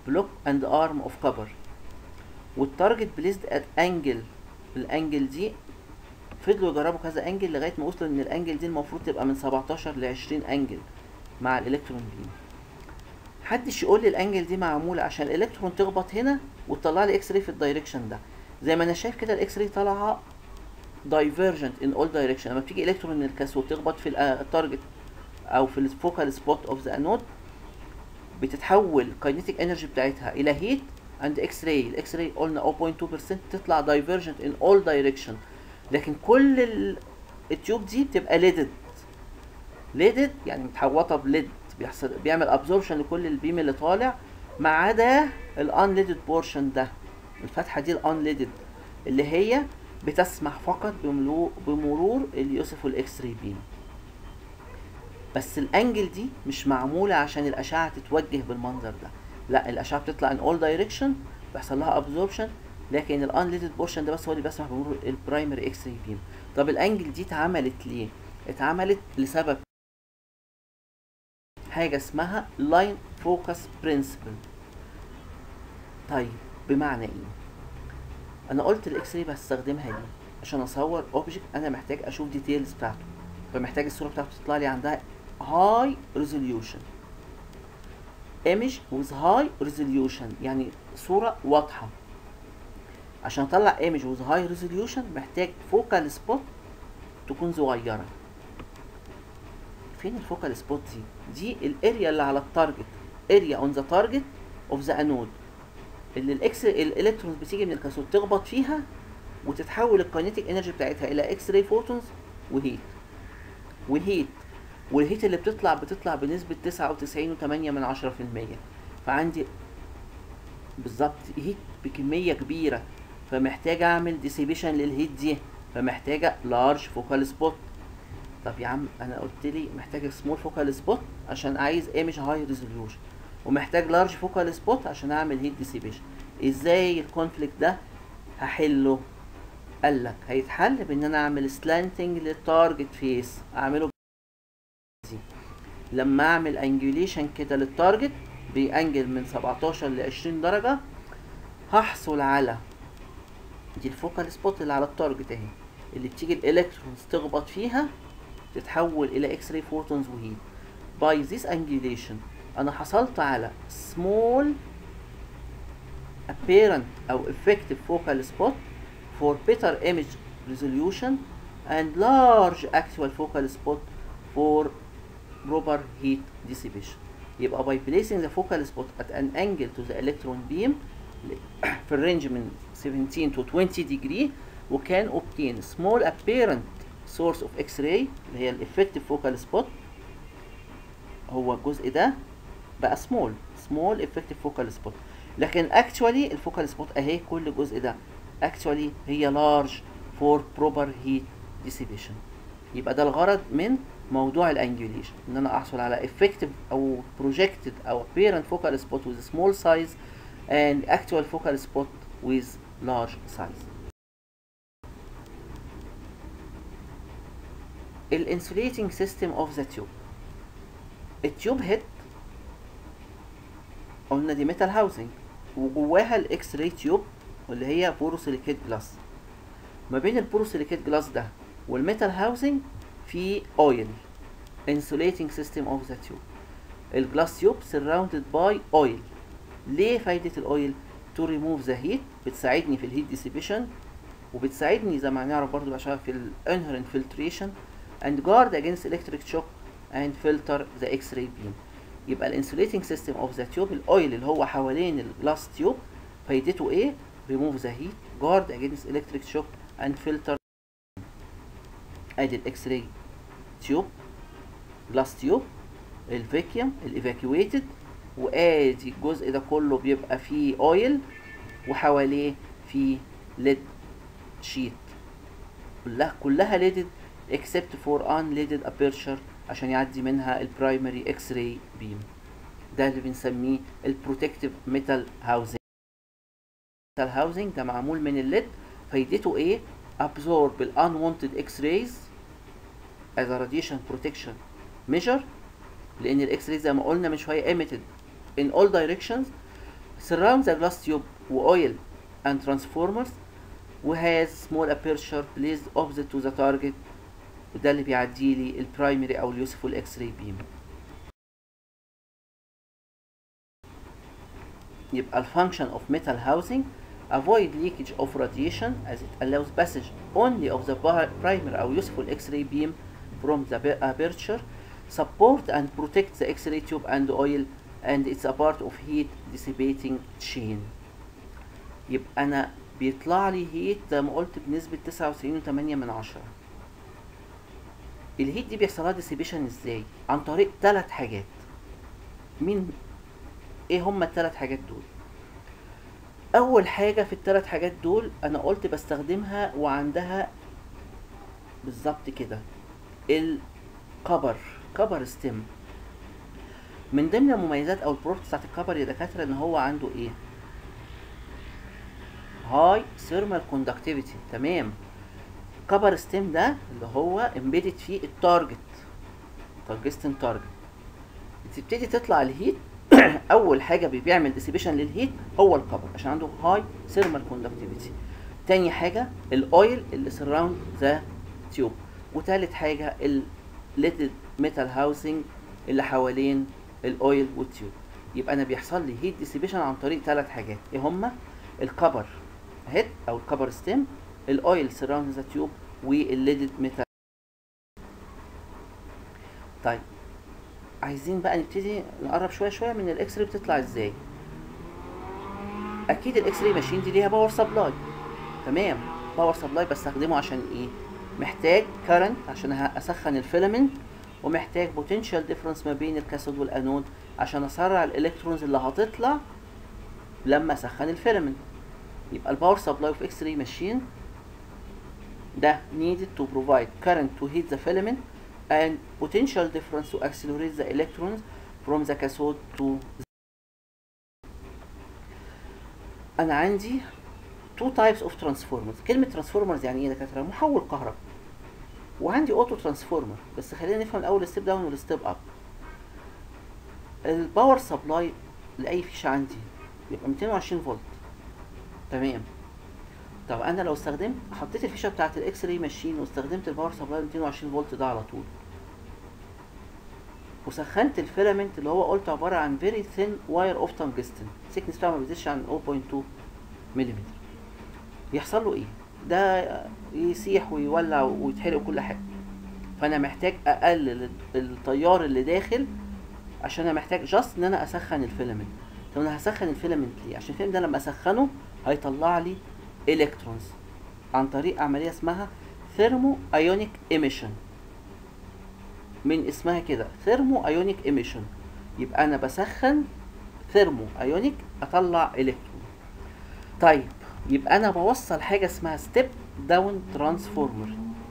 block and arm of copper والتارجت بليزد ات انجل الانجل دي فضلوا يجربوا كذا انجل لغايه ما وصلوا ان الانجل دي المفروض تبقى من 17 ل 20 انجل مع الالكترون بيم محدش يقول لي الانجل دي معموله عشان الالكترون تخبط هنا وتطلع لي اكس راي في الدايركشن ده زي ما انا شايف كده الاكس راي طالعه divergent in all direction لما بتيجي الكترون من الكاثود تخبط في التارجت او في الفوكال سبوت اوف ذا انود بتتحول الكاينيتيك انرجي بتاعتها الى هيت عند اكس راي الاكس راي قلنا 0.2% تطلع divergent in all direction لكن كل ال- التيوب دي بتبقى ليدد ليدد يعني متحوطه بليد بيحصل بيعمل ابزوربشن لكل البيم اللي طالع ما عدا الان ليدد بورشن ده الفتحه دي الان ليدد اللي هي بتسمح فقط بملو بمرور اليوسف والاكس راي بيم بس الانجل دي مش معموله عشان الاشعه تتوجه بالمنظر ده لا الاشعه بتطلع ان اول دايركشن بيحصل لها ابزوربشن لكن الانليتد بورشن ده بس هو اللي بيسمح بمرور البرايمري اكس راي بيم طب الانجل دي اتعملت ليه اتعملت لسبب حاجه اسمها لاين فوكس برنسبل طيب بمعنى ايه انا قلت الاكس راي بستخدمها ليه عشان اصور اوبجكت انا محتاج اشوف ديتيلز بتاعته فمحتاج الصوره بتاعته تطلع لي عندها هاي ريزوليوشن ايمج with high resolution يعني صورة واضحة عشان اطلع ايمج with high resolution محتاج فوكال سبوت تكون صغيرة فين الفوكال سبوت دي؟ دي الاريا اللي على التارجت اريا اون ذا تارجت اوف ذا انود اللي الاكس الالكترونز بتيجي من الكاثود تخبط فيها وتتحول الكاينيتيك انرجي بتاعتها الى اكس راي فوتونز وهيت وهيت والهيت اللي بتطلع بتطلع بنسبة تسعة وتسعين وتمانية من عشرة في المية فعندي بالظبط هيت بكمية كبيرة فمحتاج اعمل ديسيبيشن للهيت دي فمحتاجة لارج فوكال سبوت طب يا عم انا قلت لي محتاج سمول فوكال سبوت عشان عايز ايمج هاي ريزوليوشن ومحتاج لارج فوكال سبوت عشان اعمل هيت ديسيبيشن ازاي الكونفليكت ده هحله قال لك هيتحل بان انا اعمل سلانتنج للتارجت فيس اعمله دي. لما اعمل انجوليشن كده للتارجت بانجل من 17 ل 20 درجة هحصل على دي الفوكال سبوت اللي على التارجت اهي اللي بتيجي الالكترونز تخبط فيها تتحول الى اكس راي فوتونز وهيت باي ذيس انجوليشن انا حصلت على small apparent او effective focal spot for better image resolution and large actual focal spot for proper heat dissipation يبقى by placing the focal spot at an angle to the electron beam في الرينج من 17 to 20 degree we can obtain small apparent source of X-ray اللي هي الeffective focal spot هو الجزء ده بقى small small effective focal spot لكن actually الفوكال سبوت اهي كل جزء ده actually هي large for proper heat dissipation يبقى ده الغرض من موضوع الانجوليشن ان انا احصل على effective او projected او apparent focal spot with small size and actual focal spot with large size الانسوليتنج سيستم اوف ذا تيوب التيوب هيد قلنا دي ميتال هاوسنج وجواها الاكس راي تيوب واللي هي بوروسيليكيت جلاس ما بين البوروسيليكيت جلاس ده والميتال هاوسنج في اويل insulating system of the tube الجلاس تيوب surrounded by oil ليه فايدة الاويل to remove the heat بتساعدني في الهيت dissipation وبتساعدني زي ما هنعرف برضو بقى في ال inherent filtration and guard against electric shock and filter the x-ray beam يبقى الانسوليتنج سيستم اوف ذا تيوب الاويل اللي هو حوالين الجلاس تيوب فايدته ايه ريموف ذا هيت جارد اجينست الكتريك شوك اند فلتر ادي الاكس راي تيوب جلاس تيوب الفيكيوم الايفاكيويتد وادي الجزء ده كله بيبقى فيه اويل وحواليه فيه ليد شيت كلها كلها ليدد except for unleaded aperture عشان يعدي منها البرايمري اكس راي بيم ده اللي بنسميه البروتكتيف ميتال هاوزنج ميتال هاوزنج ده معمول من الليد فايدته ايه absorb ال unwanted x rays as a radiation protection measure لان الاكس راي زي ما قلنا من شويه emitted in all directions surround the glass tube oil and transformers وhas small aperture placed opposite to the target وده اللي بيعدي لي البرايمري او اليوسفول اكس راي بيم يبقى الفانكشن of metal housing avoid leakage of radiation as it allows passage only of the primary or useful X-ray beam from the aperture, support and protect the X-ray tube and oil and it's a part of heat dissipating chain. يبقى أنا بيطلع لي هيت زي ما قلت بنسبة 99.8 من عشرة. الهيت دي بيحصل لها ديسيبيشن ازاي؟ عن طريق ثلاث حاجات. مين ايه هما الثلاث حاجات دول؟ اول حاجه في الثلاث حاجات دول انا قلت بستخدمها وعندها بالظبط كده الكبر كبر ستيم من ضمن المميزات او البروبرتي بتاعت الكبر يا دكاتره ان هو عنده ايه هاي ثيرمال كوندكتيفيتي تمام كبر ستيم ده اللي هو امبيدد فيه التارجت تارجستن تارجت بتبتدي تطلع الهيت اول حاجه بيعمل ديسيبيشن للهيت هو الكبر عشان عنده هاي ثيرمال كوندكتيفيتي تاني حاجه الاويل اللي سراوند ذا تيوب وتالت حاجه الليدد ميتال هاوسنج اللي حوالين الاويل والتيوب يبقى انا بيحصل لي هيت ديسيبيشن عن طريق ثلاث حاجات ايه هما الكبر هيد او الكبر ستيم الاويل سراوند ذا تيوب والليدد ميتال طيب عايزين بقى نبتدي نقرب شويه شويه من الاكس راي بتطلع ازاي اكيد الاكس راي ماشين دي ليها باور سبلاي تمام باور سبلاي بستخدمه عشان ايه محتاج كارنت عشان اسخن الفيلامنت ومحتاج بوتنشال ديفرنس ما بين الكاثود والانود عشان اسرع الالكترونز اللي هتطلع لما اسخن الفيلامنت يبقى الباور سبلاي في اكس راي ماشين ده needed to provide current to heat the filament and potential difference to accelerate the electrons from the cathode to انا عندي two types of transformers كلمة transformers يعني ايه يا دكاترة؟ محول كهرباء وعندي اوتو ترانسفورمر بس خلينا نفهم الاول الستيب داون والستيب اب الباور سبلاي لاي فيشه عندي يبقى 220 فولت تمام طب انا لو استخدمت حطيت الفيشه بتاعت الاكس راي ماشين واستخدمت الباور سبلاي 220 فولت ده على طول وسخنت الفيلامنت اللي هو قلت عباره عن فيري ثين واير اوف تنجستن الثيكنس بتاعه ما بيزيدش عن 0.2 ملم يحصل له ايه ده يسيح ويولع ويتحرق كل حاجه فانا محتاج اقلل التيار اللي داخل عشان انا محتاج جاست ان انا اسخن الفيلامنت طب انا هسخن الفيلامنت ليه عشان الفيلم ده لما اسخنه هيطلع لي الكترونز عن طريق عمليه اسمها ثيرمو ايونيك ايميشن من اسمها كده ثيرمو ايونيك ايميشن يبقى انا بسخن ثيرمو ايونيك اطلع الكترون طيب يبقى انا بوصل حاجه اسمها ستيب داون ترانسفورمر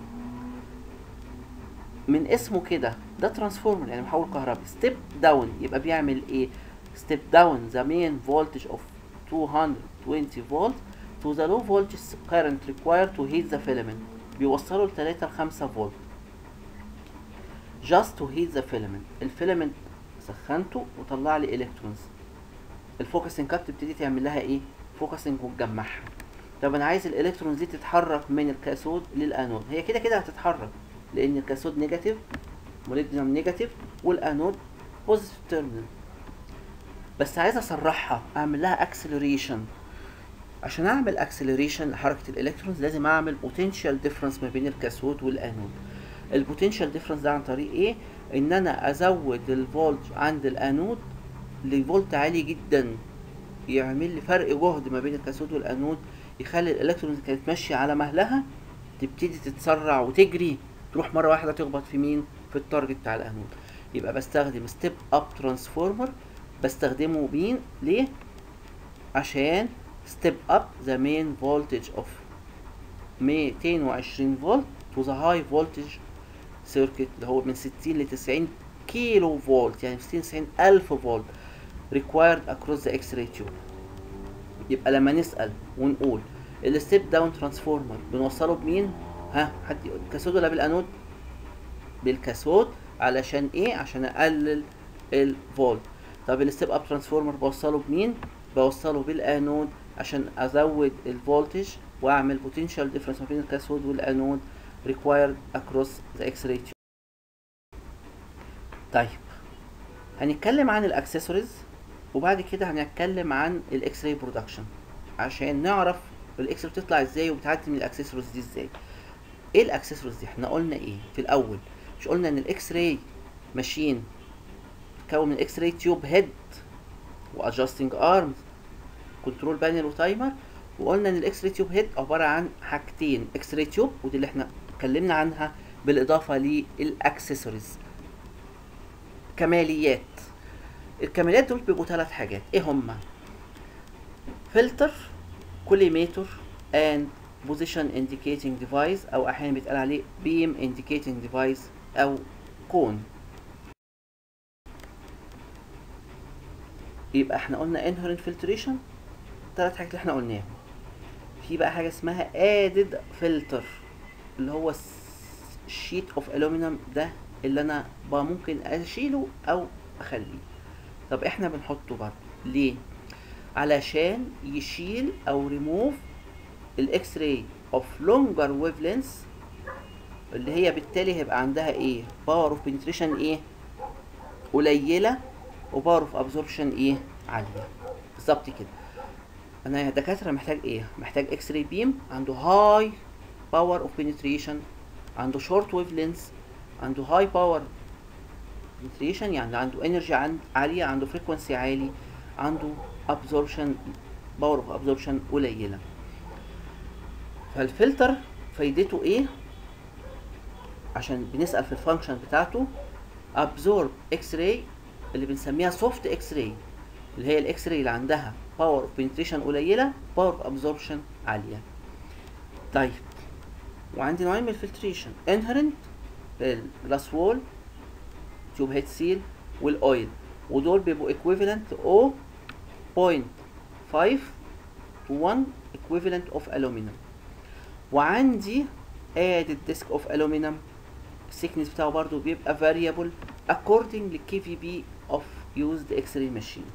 من اسمه كده ده ترانسفورمر يعني محول كهربي ستيب داون يبقى بيعمل ايه ستيب داون ذا مين فولتج اوف 220 فولت to the low voltage current required to heat the filament بيوصله ل 3 ل 5 فولت just to heat the filament الفيلامنت سخنته وطلع لي الكترونز الفوكسنج كاب تبتدي تعمل لها ايه فوكسنج وتجمعها طب انا عايز الالكترونز دي تتحرك من الكاثود للانود هي كده كده هتتحرك لان الكاثود نيجاتيف موليبدينم نيجاتيف والانود بوزيتيف تيرمينال بس عايز اسرعها اعمل لها اكسلريشن عشان اعمل اكسلريشن لحركه الالكترونز لازم اعمل بوتنشال ديفرنس ما بين الكاثود والانود البوتنشال ديفرنس ده عن طريق ايه ان انا ازود الفولت عند الانود لفولت عالي جدا يعمل لي فرق جهد ما بين الكاثود والانود يخلي الالكترونز كانت ماشيه على مهلها تبتدي تتسرع وتجري تروح مره واحده تخبط في مين في التارجت بتاع الانود يبقى بستخدم ستيب اب ترانسفورمر بستخدمه مين ليه عشان ستيب اب ذا مين فولتج اوف 220 فولت تو ذا هاي فولتج سيركت اللي هو من 60 ل 90 كيلو فولت يعني 60 90 الف فولت required across the X-ray tube يبقى لما نسأل ونقول الستيب داون ترانسفورمر بنوصله بمين؟ ها حد كاثود ولا بالانود؟ بالكاثود علشان ايه؟ عشان اقلل الفولت طب الستيب اب ترانسفورمر بوصله بمين؟ بوصله بالانود عشان ازود الفولتج واعمل بوتنشال ديفرنس ما بين الكاثود والانود required across the X-ray tube. طيب هنتكلم عن الاكسسوارز وبعد كده هنتكلم عن الاكس راي برودكشن عشان نعرف الاكس راي بتطلع ازاي وبتعدي من الاكسسوارز دي ازاي ايه الاكسسوارز دي احنا قلنا ايه في الاول مش قلنا ان الاكس راي ماشين تكون من اكس راي تيوب هيد وادجستنج ارمز كنترول بانل وتايمر وقلنا ان الاكس راي تيوب هيد عباره عن حاجتين اكس راي تيوب ودي اللي احنا اتكلمنا عنها بالاضافه للاكسسوارز كماليات الكماليات دول بيبقوا ثلاث حاجات ايه هما فلتر كوليميتور and position indicating device او احيانا بيتقال عليه beam indicating device او كون يبقى احنا قلنا inherent filtration ثلاث حاجات اللي احنا قلناهم في بقى حاجه اسمها added filter اللي هو شيت اوف الومنيوم ده اللي انا بقى ممكن اشيله او اخليه طب احنا بنحطه برضه ليه علشان يشيل او ريموف الاكس راي اوف لونجر ويف لينس اللي هي بالتالي هيبقى عندها ايه باور اوف بنتريشن ايه قليله وباور اوف ابزوربشن ايه عاليه بالظبط كده انا يا دكاتره محتاج ايه محتاج اكس راي بيم عنده هاي باور اوف بنتريشن عنده شورت ويف لينس عنده هاي باور بنتريشن يعني عنده انرجي عند عاليه عنده فريكونسي عالي عنده ابزوربشن باور اوف ابزوربشن قليله فالفلتر فايدته ايه عشان بنسال في الفانكشن بتاعته ابزورب اكس راي اللي بنسميها سوفت اكس راي اللي هي الاكس راي اللي عندها باور اوف بنتريشن قليله باور اوف ابزوربشن عاليه طيب وعندي نوعين من الفلتريشن انهرنت الجلاس وول تيوب هيد سيل والاويل ودول بيبقوا equivalent او 0.5 to 1 equivalent of aluminum وعندي added disk of aluminum السيكنس بتاعه برضو بيبقى variable according ل KVB of used X-ray machine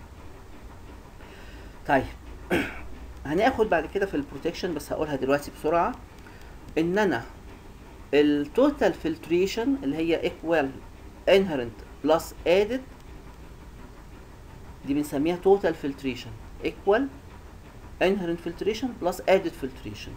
طيب هناخد بعد كده في البروتكشن بس هقولها دلوقتي بسرعة ان انا التوتال فلتريشن اللي هي equal inherent plus added دي بنسميها total filtration equal inherent filtration plus added filtration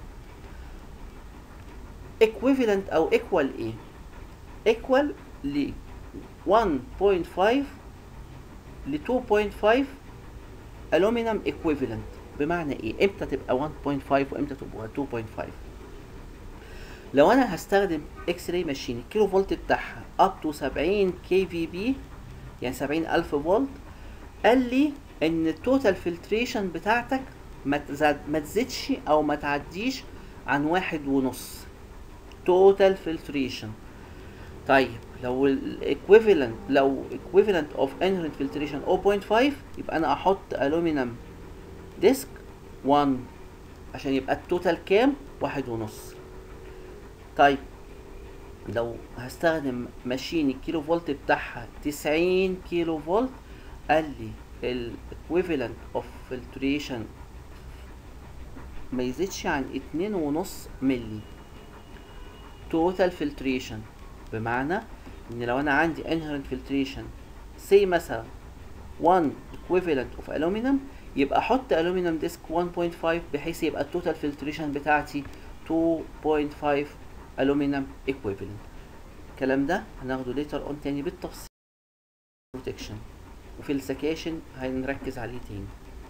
equivalent او equal ايه equal ل 1.5 ل 2.5 aluminum equivalent بمعنى ايه امتى تبقى 1.5 وامتى تبقى 2.5 لو انا هستخدم اكس راي ماشين الكيلو فولت بتاعها اب تو 70 كي في بي يعني 70000 فولت قال لي ان التوتال فلتريشن بتاعتك ما تزاد ما تزيدش او ما تعديش عن واحد ونص توتال فلتريشن طيب لو الايكويفالنت لو ايكويفالنت اوف انهرنت فلتريشن 0.5 يبقى انا احط الومنيوم ديسك 1 عشان يبقى التوتال كام واحد ونص طيب لو هستخدم ماشين الكيلو فولت بتاعها 90 كيلو فولت قال لي الايكويفالنت اوف فلتريشن ما يزيدش عن اتنين ونص ملي توتال فلتريشن بمعنى ان لو انا عندي inherent filtration say مثلا 1 equivalent of aluminum يبقى احط aluminum disk 1.5 بحيث يبقى التوتال فلتريشن بتاعتي 2.5 aluminum equivalent الكلام ده هناخده later on تاني بالتفصيل protection وفي السكاشن هنركز عليه تاني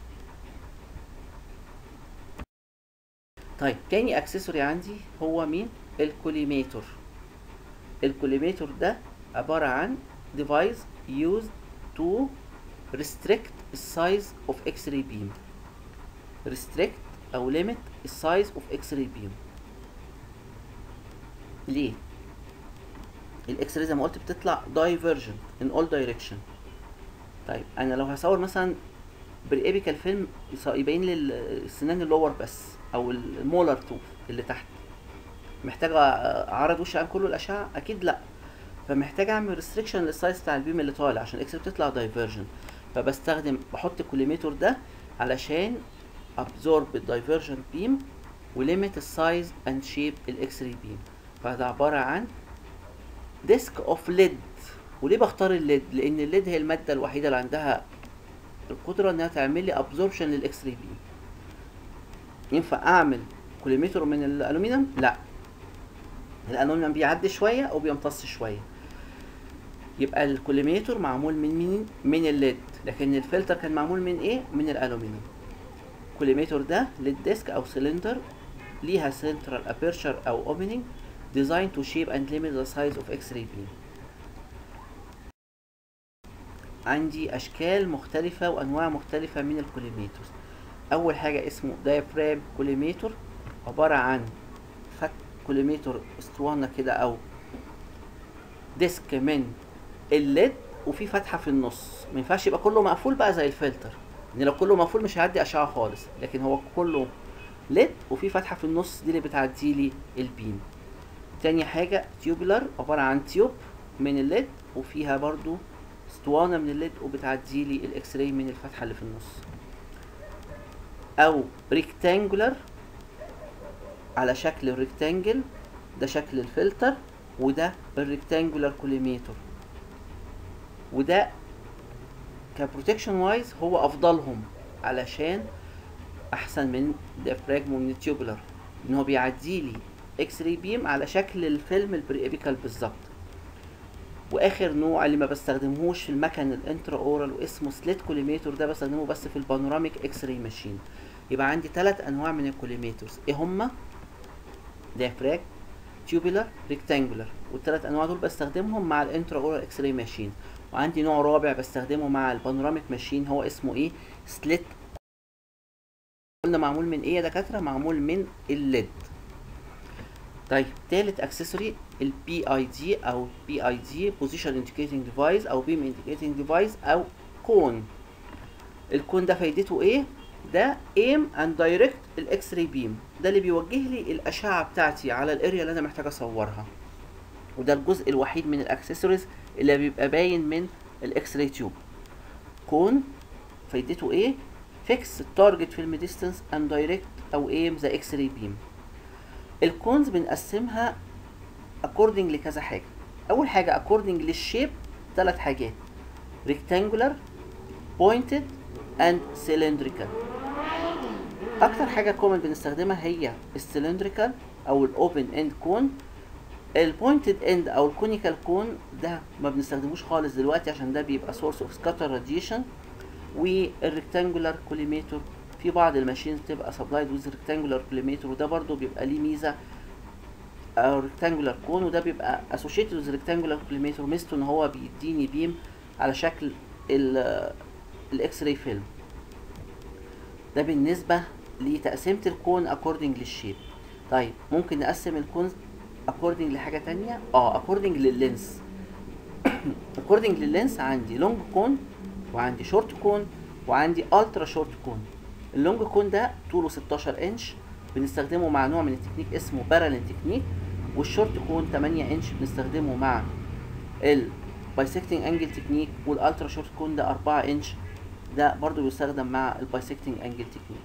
طيب تاني اكسسوري عندي هو مين الكوليميتور الكوليميتور ده عبارة عن device used to restrict the size of X-ray beam restrict أو limit the size of X-ray beam ليه؟ الإكس راي زي ما قلت بتطلع divergent in all direction طيب أنا لو هصور مثلا بالإيبيكال فيلم يبين لي السنان اللور بس أو المولر توث اللي تحت محتاج اعرض وشي عن كله الاشعه اكيد لا فمحتاج اعمل ريستريكشن للسايز بتاع البيم اللي طالع عشان الاكس بتطلع دايفرجن فبستخدم بحط الكوليميتور ده علشان absorb الدايفرجن بيم وليميت السايز اند شيب الاكس راي بيم فده عباره عن ديسك اوف ليد وليه بختار الليد لان الليد هي الماده الوحيده اللي عندها القدره انها تعمل لي ابزوربشن للاكس راي بيم ينفع اعمل كوليمتر من الالومنيوم لا الالومنيوم بيعدي شويه او بيمتص شويه يبقى الكوليميتر معمول من مين من الليد لكن الفلتر كان معمول من ايه من الالومنيوم الكوليميتر ده ليد ديسك او سلندر ليها سنترال ابيرشر او اوبننج designed to shape and limit the size of X-ray beam عندي اشكال مختلفة وانواع مختلفة من الكوليميترز اول حاجة اسمه diaphragm كوليميتر عبارة عن فك كوليميتر اسطوانة كده او ديسك من الليد وفي فتحة في النص ما ينفعش يبقى كله مقفول بقى زي الفلتر ان لو كله مقفول مش هيعدي اشعة خالص لكن هو كله ليد وفي فتحة في النص دي اللي بتعدي لي البيم تاني حاجة تيوبولار عبارة عن تيوب من الليد وفيها برضو اسطوانة من الليد وبتعدي لي الاكس راي من الفتحة اللي في النص او ريكتانجولار على شكل الريكتانجل ده شكل الفلتر وده الريكتانجولار كوليميتر وده كبروتكشن وايز هو افضلهم علشان احسن من الديافراجم ومن التيوبولار ان هو بيعدي لي اكس راي بيم على شكل الفيلم البريبيكال بالظبط واخر نوع اللي ما بستخدمهوش في المكن الانترا اورال واسمه سليت كوليميتر ده بستخدمه بس في البانوراميك اكس راي ماشين يبقى عندي ثلاث انواع من الكوليميترز ايه هما ديافراج تيوبولار ريكتانجولار والثلاث انواع دول بستخدمهم مع الانترا اورال اكس راي ماشين وعندي نوع رابع بستخدمه مع البانوراميك ماشين هو اسمه ايه سليت قلنا معمول من ايه يا دكاتره معمول من الليد طيب تالت اكسسوري البي اي دي او بي اي دي بوزيشن انديكيتنج ديفايس او بيم انديكيتنج ديفايس او كون الكون ده فايدته ايه ده ايم اند دايركت الاكس راي بيم ده اللي بيوجه لي الاشعه بتاعتي على الاريا اللي انا محتاج اصورها وده الجزء الوحيد من الاكسسوارز اللي بيبقى باين من الاكس راي تيوب كون فايدته ايه فيكس التارجت فيلم ديستانس اند دايركت او ايم ذا اكس راي بيم الكونز بنقسمها اكوردنج لكذا حاجه اول حاجه اكوردنج للشيب ثلاث حاجات ريكتانجولار بوينتد اند سيلندريكال اكتر حاجه كومن بنستخدمها هي السلندريكال او الاوبن اند كون البوينتد اند او الكونيكال كون ده ما بنستخدموش خالص دلوقتي عشان ده بيبقى سورس اوف سكاتر راديشن والريكتانجولار كوليميتر في بعض الماشينز بتبقى سبلايد ويز ريكتانجولار كوليميتر وده برضو بيبقى ليه ميزه او ريكتانجولار كون وده بيبقى اسوشيتد ويز ريكتانجولار كوليميتر ميزته ان هو بيديني بيم على شكل الاكس راي فيلم ده بالنسبه لتقسيمه الكون اكوردنج للشيب طيب ممكن نقسم الكون اكوردنج لحاجه تانية اه اكوردنج لللينس اكوردنج لللينس عندي لونج كون وعندي شورت كون وعندي الترا شورت كون اللونج كون ده طوله 16 انش بنستخدمه مع نوع من التكنيك اسمه بارالين تكنيك والشورت كون 8 انش بنستخدمه مع البايسكتنج انجل تكنيك والالترا شورت كون ده 4 انش ده برضو بيستخدم مع البايسكتنج انجل تكنيك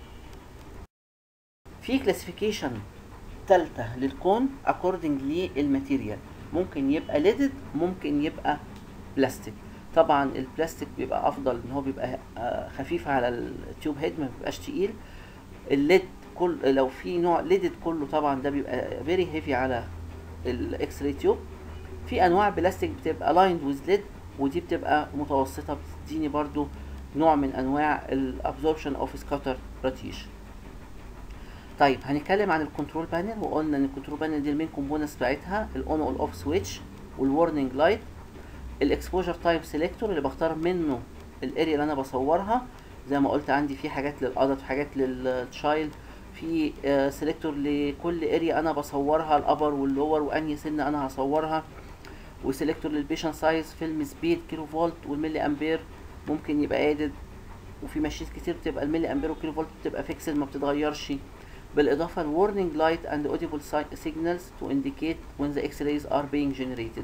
في كلاسيفيكيشن تالتة للكون اكوردنج للماتيريال ممكن يبقى ليدد ممكن يبقى بلاستيك طبعا البلاستيك بيبقى افضل ان هو بيبقى خفيف على التيوب هيد ما بيبقاش تقيل الليد كل لو في نوع ليدد كله طبعا ده بيبقى فيري هيفي على الاكس راي تيوب في انواع بلاستيك بتبقى لايند ويز ليد ودي بتبقى متوسطه بتديني برضو نوع من انواع الابزوربشن اوف سكاتر راديشن طيب هنتكلم عن الكنترول بانل وقلنا ان الكنترول بانل دي المين كومبوننتس بتاعتها الاون والاوف سويتش والورنينج لايت الاكسبوجر تايب سيلكتور اللي بختار منه الاريا اللي انا بصورها زي ما قلت عندي في حاجات للادلت وحاجات للتشايلد في سيلكتور لكل اريا انا بصورها الابر واللور وانهي سن انا هصورها وسيلكتور للبيشن سايز فيلم سبيد كيلو فولت والملي امبير ممكن يبقى ادد وفي ماشينز كتير بتبقى الملي امبير والكيلو فولت بتبقى فيكسد ما بتتغيرش بالاضافه لورنينج لايت اند اوديبل signals to indicate when the x-rays are being generated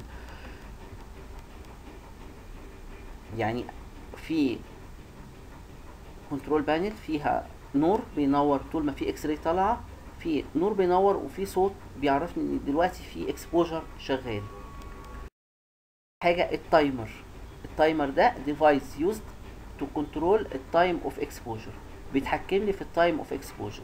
يعني في كنترول بانل فيها نور بينور طول ما في اكس راي طالعه في نور بينور وفي صوت بيعرفني ان دلوقتي في اكسبوجر شغال حاجه التايمر التايمر ده ديفايس يوزد تو كنترول التايم اوف اكسبوجر بيتحكم لي في التايم اوف اكسبوجر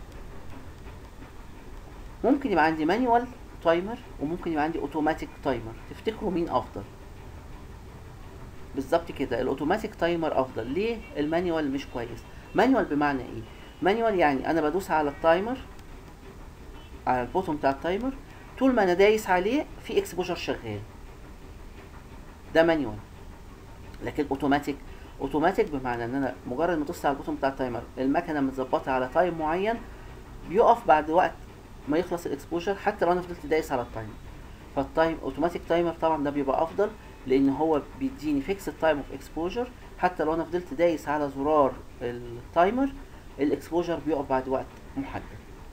ممكن يبقى عندي مانيوال تايمر وممكن يبقى عندي اوتوماتيك تايمر تفتكروا مين افضل بالظبط كده الاوتوماتيك تايمر افضل ليه المانيوال مش كويس مانيوال بمعنى ايه مانيوال يعني انا بدوس على التايمر على البوتوم بتاع التايمر طول ما انا دايس عليه في اكسبوجر شغال ده مانيوال لكن اوتوماتيك اوتوماتيك بمعنى ان انا مجرد ما ادوس على البوتوم بتاع التايمر المكنه متظبطه على تايم معين بيقف بعد وقت ما يخلص الاكسبوجر حتى لو انا فضلت دايس على التايمر فالتايم اوتوماتيك تايمر طبعا ده بيبقى افضل لان هو بيديني فيكس تايم اوف اكسبوجر حتى لو انا فضلت دايس على زرار التايمر الاكسبوجر بيقف بعد وقت محدد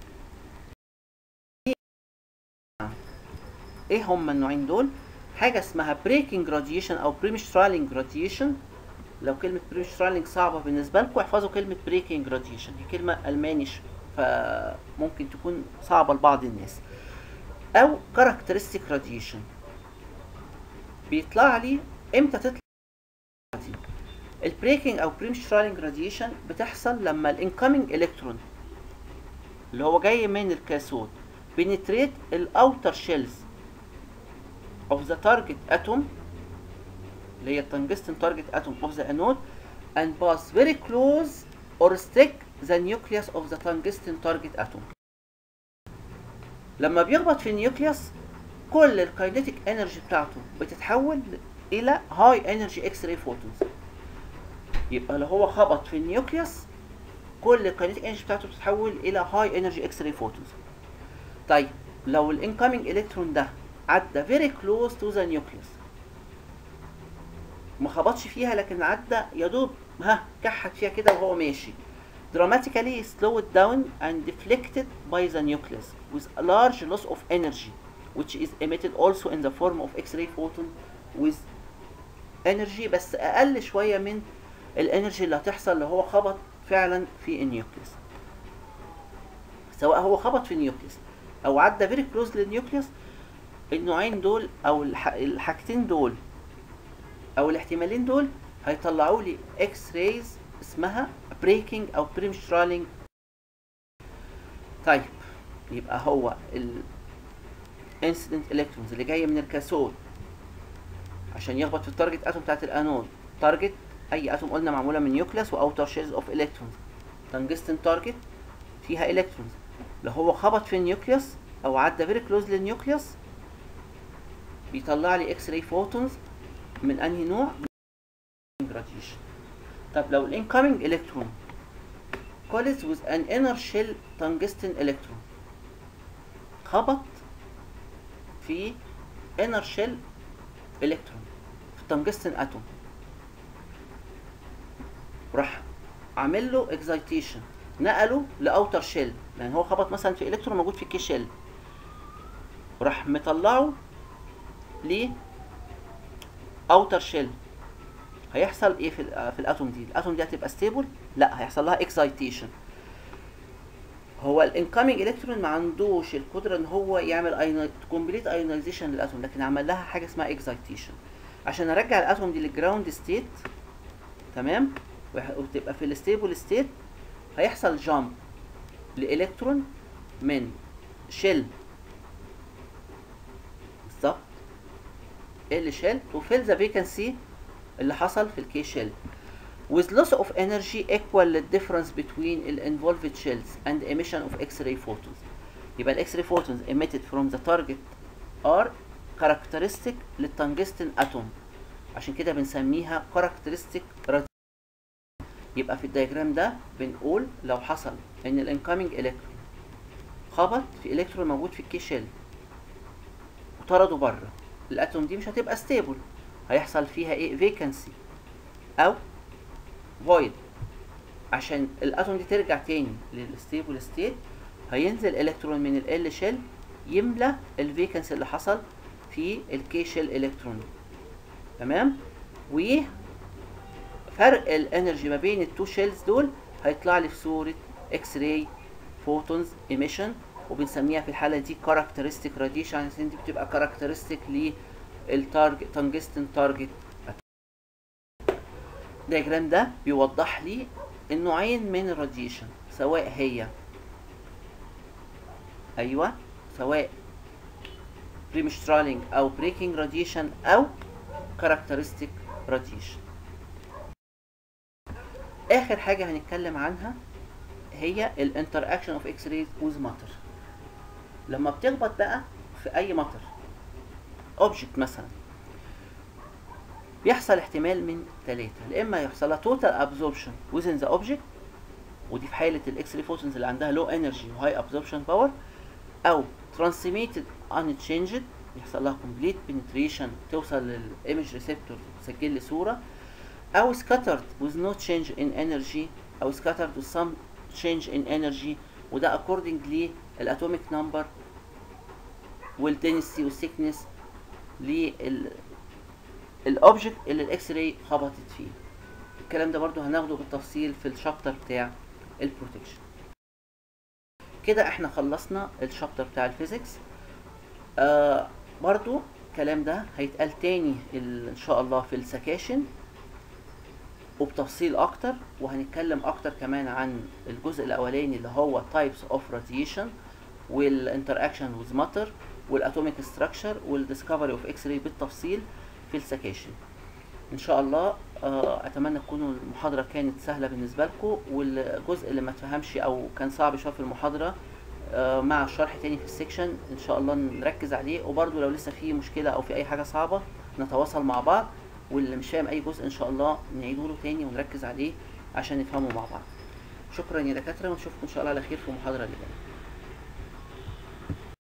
ايه هما النوعين دول حاجه اسمها بريكنج راديشن او بريمسترالينج راديشن لو كلمه بريمسترالينج صعبه بالنسبه لكم احفظوا كلمه بريكنج راديشن هي كلمه المانيش فممكن تكون صعبه لبعض الناس او كاركترستيك راديشن بيطلع لي امتى تطلع دي البريكنج او بريمسترالينج راديشن بتحصل لما الانكمنج الكترون اللي هو جاي من الكاثود بينتريت الاوتر شيلز of the target atom اللي هي التنجستن target atom of the anode and pass very close or stick the nucleus of the tungsten target atom لما بيخبط في النيوكليوس كل الكاينيتيك انرجي بتاعته بتتحول الى هاي انرجي اكس راي فوتونز يبقى لو هو خبط في النيوكليوس كل الكاينيتيك انرجي بتاعته بتتحول الى هاي انرجي اكس راي فوتونز طيب لو الانكمنج الكترون ده عدى very close to the nucleus ما خبطش فيها لكن عدى يا دوب ها كحت فيها كده وهو ماشي dramatically slowed down and deflected by the nucleus with a large loss of energy which is emitted also in the form of X-ray photon with energy بس أقل شوية من الانرجي اللي هتحصل لو هو خبط فعلا في النيوكليوس سواء هو خبط في النيوكليوس أو عدى very close للنيوكليوس النوعين دول أو الح... الحاجتين دول أو الاحتمالين دول هيطلعوا لي اكس رايز اسمها بريكنج او بريمسترالينج طيب يبقى هو الانسيدنت الكترونز اللي جايه من الكاثود عشان يخبط في التارجت اتوم بتاعت الانود تارجت اي اتوم قلنا معموله من نيوكليوس واوتر شيلز اوف الكترونز تنجستن تارجت فيها الكترونز لو هو خبط في النيوكليوس او عدى فيري كلوز للنيوكليوس بيطلع لي اكس راي فوتونز من انهي نوع راديشن طب لو الانكoming electron collides with an inner shell tungsten electron خبط في inner shell electron في التنجستن اتوم راح عامل له excitation نقله لاوتر شيل لان هو خبط مثلا في الكترون موجود في كي شيل راح مطلعه ل اوتر شيل هيحصل ايه في, في الاتوم دي الاتوم دي هتبقى ستيبل لا هيحصل لها اكسايتيشن هو الانكمنج الكترون ما عندوش القدره ان هو يعمل كومبليت ايونايزيشن للاتوم لكن عمل لها حاجه اسمها اكسايتيشن عشان ارجع الاتوم دي للجراوند ستيت تمام وتبقى في الستيبل ستيت هيحصل جامب لالكترون من شيل بالظبط ال شيل تو فيل ذا فيكنسي اللي حصل في الكي شيل with loss of energy equal the difference between the involved shells and emission of X-ray photons يبقى ال X-ray photons emitted from the target are characteristic للتنجستن atom عشان كده بنسميها characteristic radiation يبقى في الدياجرام ده بنقول لو حصل ان الانكمنج الكترون خبط في الكترون موجود في الكي شيل وطرده بره الاتوم دي مش هتبقى ستيبل هيحصل فيها ايه فيكنسي او void عشان الاتوم دي ترجع تاني للستيبل ستيت هينزل الكترون من ال شيل يملى الفيكنسي اللي حصل في الكي شيل الكترون تمام و فرق الانرجي ما بين التو شيلز دول هيطلع لي في صوره اكس راي فوتونز ايميشن وبنسميها في الحاله دي كاركترستيك راديشن عشان دي بتبقى كاركترستيك للتارجت تنجستن تارجت الدياجرام ده بيوضح لي النوعين من الراديشن سواء هي ايوه سواء بريمشترالينج او بريكنج راديشن او كاركترستيك راديشن اخر حاجه هنتكلم عنها هي الانتر اكشن اوف اكس رايز ويز ماتر لما بتخبط بقى في اي ماتر اوبجكت مثلا بيحصل احتمال من ثلاثة يا اما يحصل توتال ابزوربشن within the object ودي في حالة الاكس راي فوتونز اللي عندها لو انرجي وهاي ابزوربشن باور او transmitted unchanged يحصل لها complete penetration توصل للايمج ريسبتور تسجل لي صورة او scattered with no change in energy او scattered with some change in energy وده according للاتوميك نمبر والدنسيتي والسيكنس لل الاوبجكت اللي الاكس راي خبطت فيه الكلام ده برضو هناخده بالتفصيل في الشابتر بتاع البروتكشن كده احنا خلصنا الشابتر بتاع الفيزيكس آه برضو الكلام ده هيتقال تاني ان شاء الله في السكاشن وبتفصيل اكتر وهنتكلم اكتر كمان عن الجزء الاولاني اللي هو types of radiation والانتراكشن with matter والاتوميك structure والديسكفري اوف اكس راي بالتفصيل في السكاشن ان شاء الله اتمنى تكون المحاضره كانت سهله بالنسبه لكم والجزء اللي ما تفهمش او كان صعب شويه في المحاضره مع الشرح تاني في السكشن ان شاء الله نركز عليه وبرده لو لسه في مشكله او في اي حاجه صعبه نتواصل مع بعض واللي مش فاهم اي جزء ان شاء الله نعيده له تاني ونركز عليه عشان نفهمه مع بعض شكرا يا دكاتره ونشوفكم ان شاء الله على خير في المحاضره اللي جايه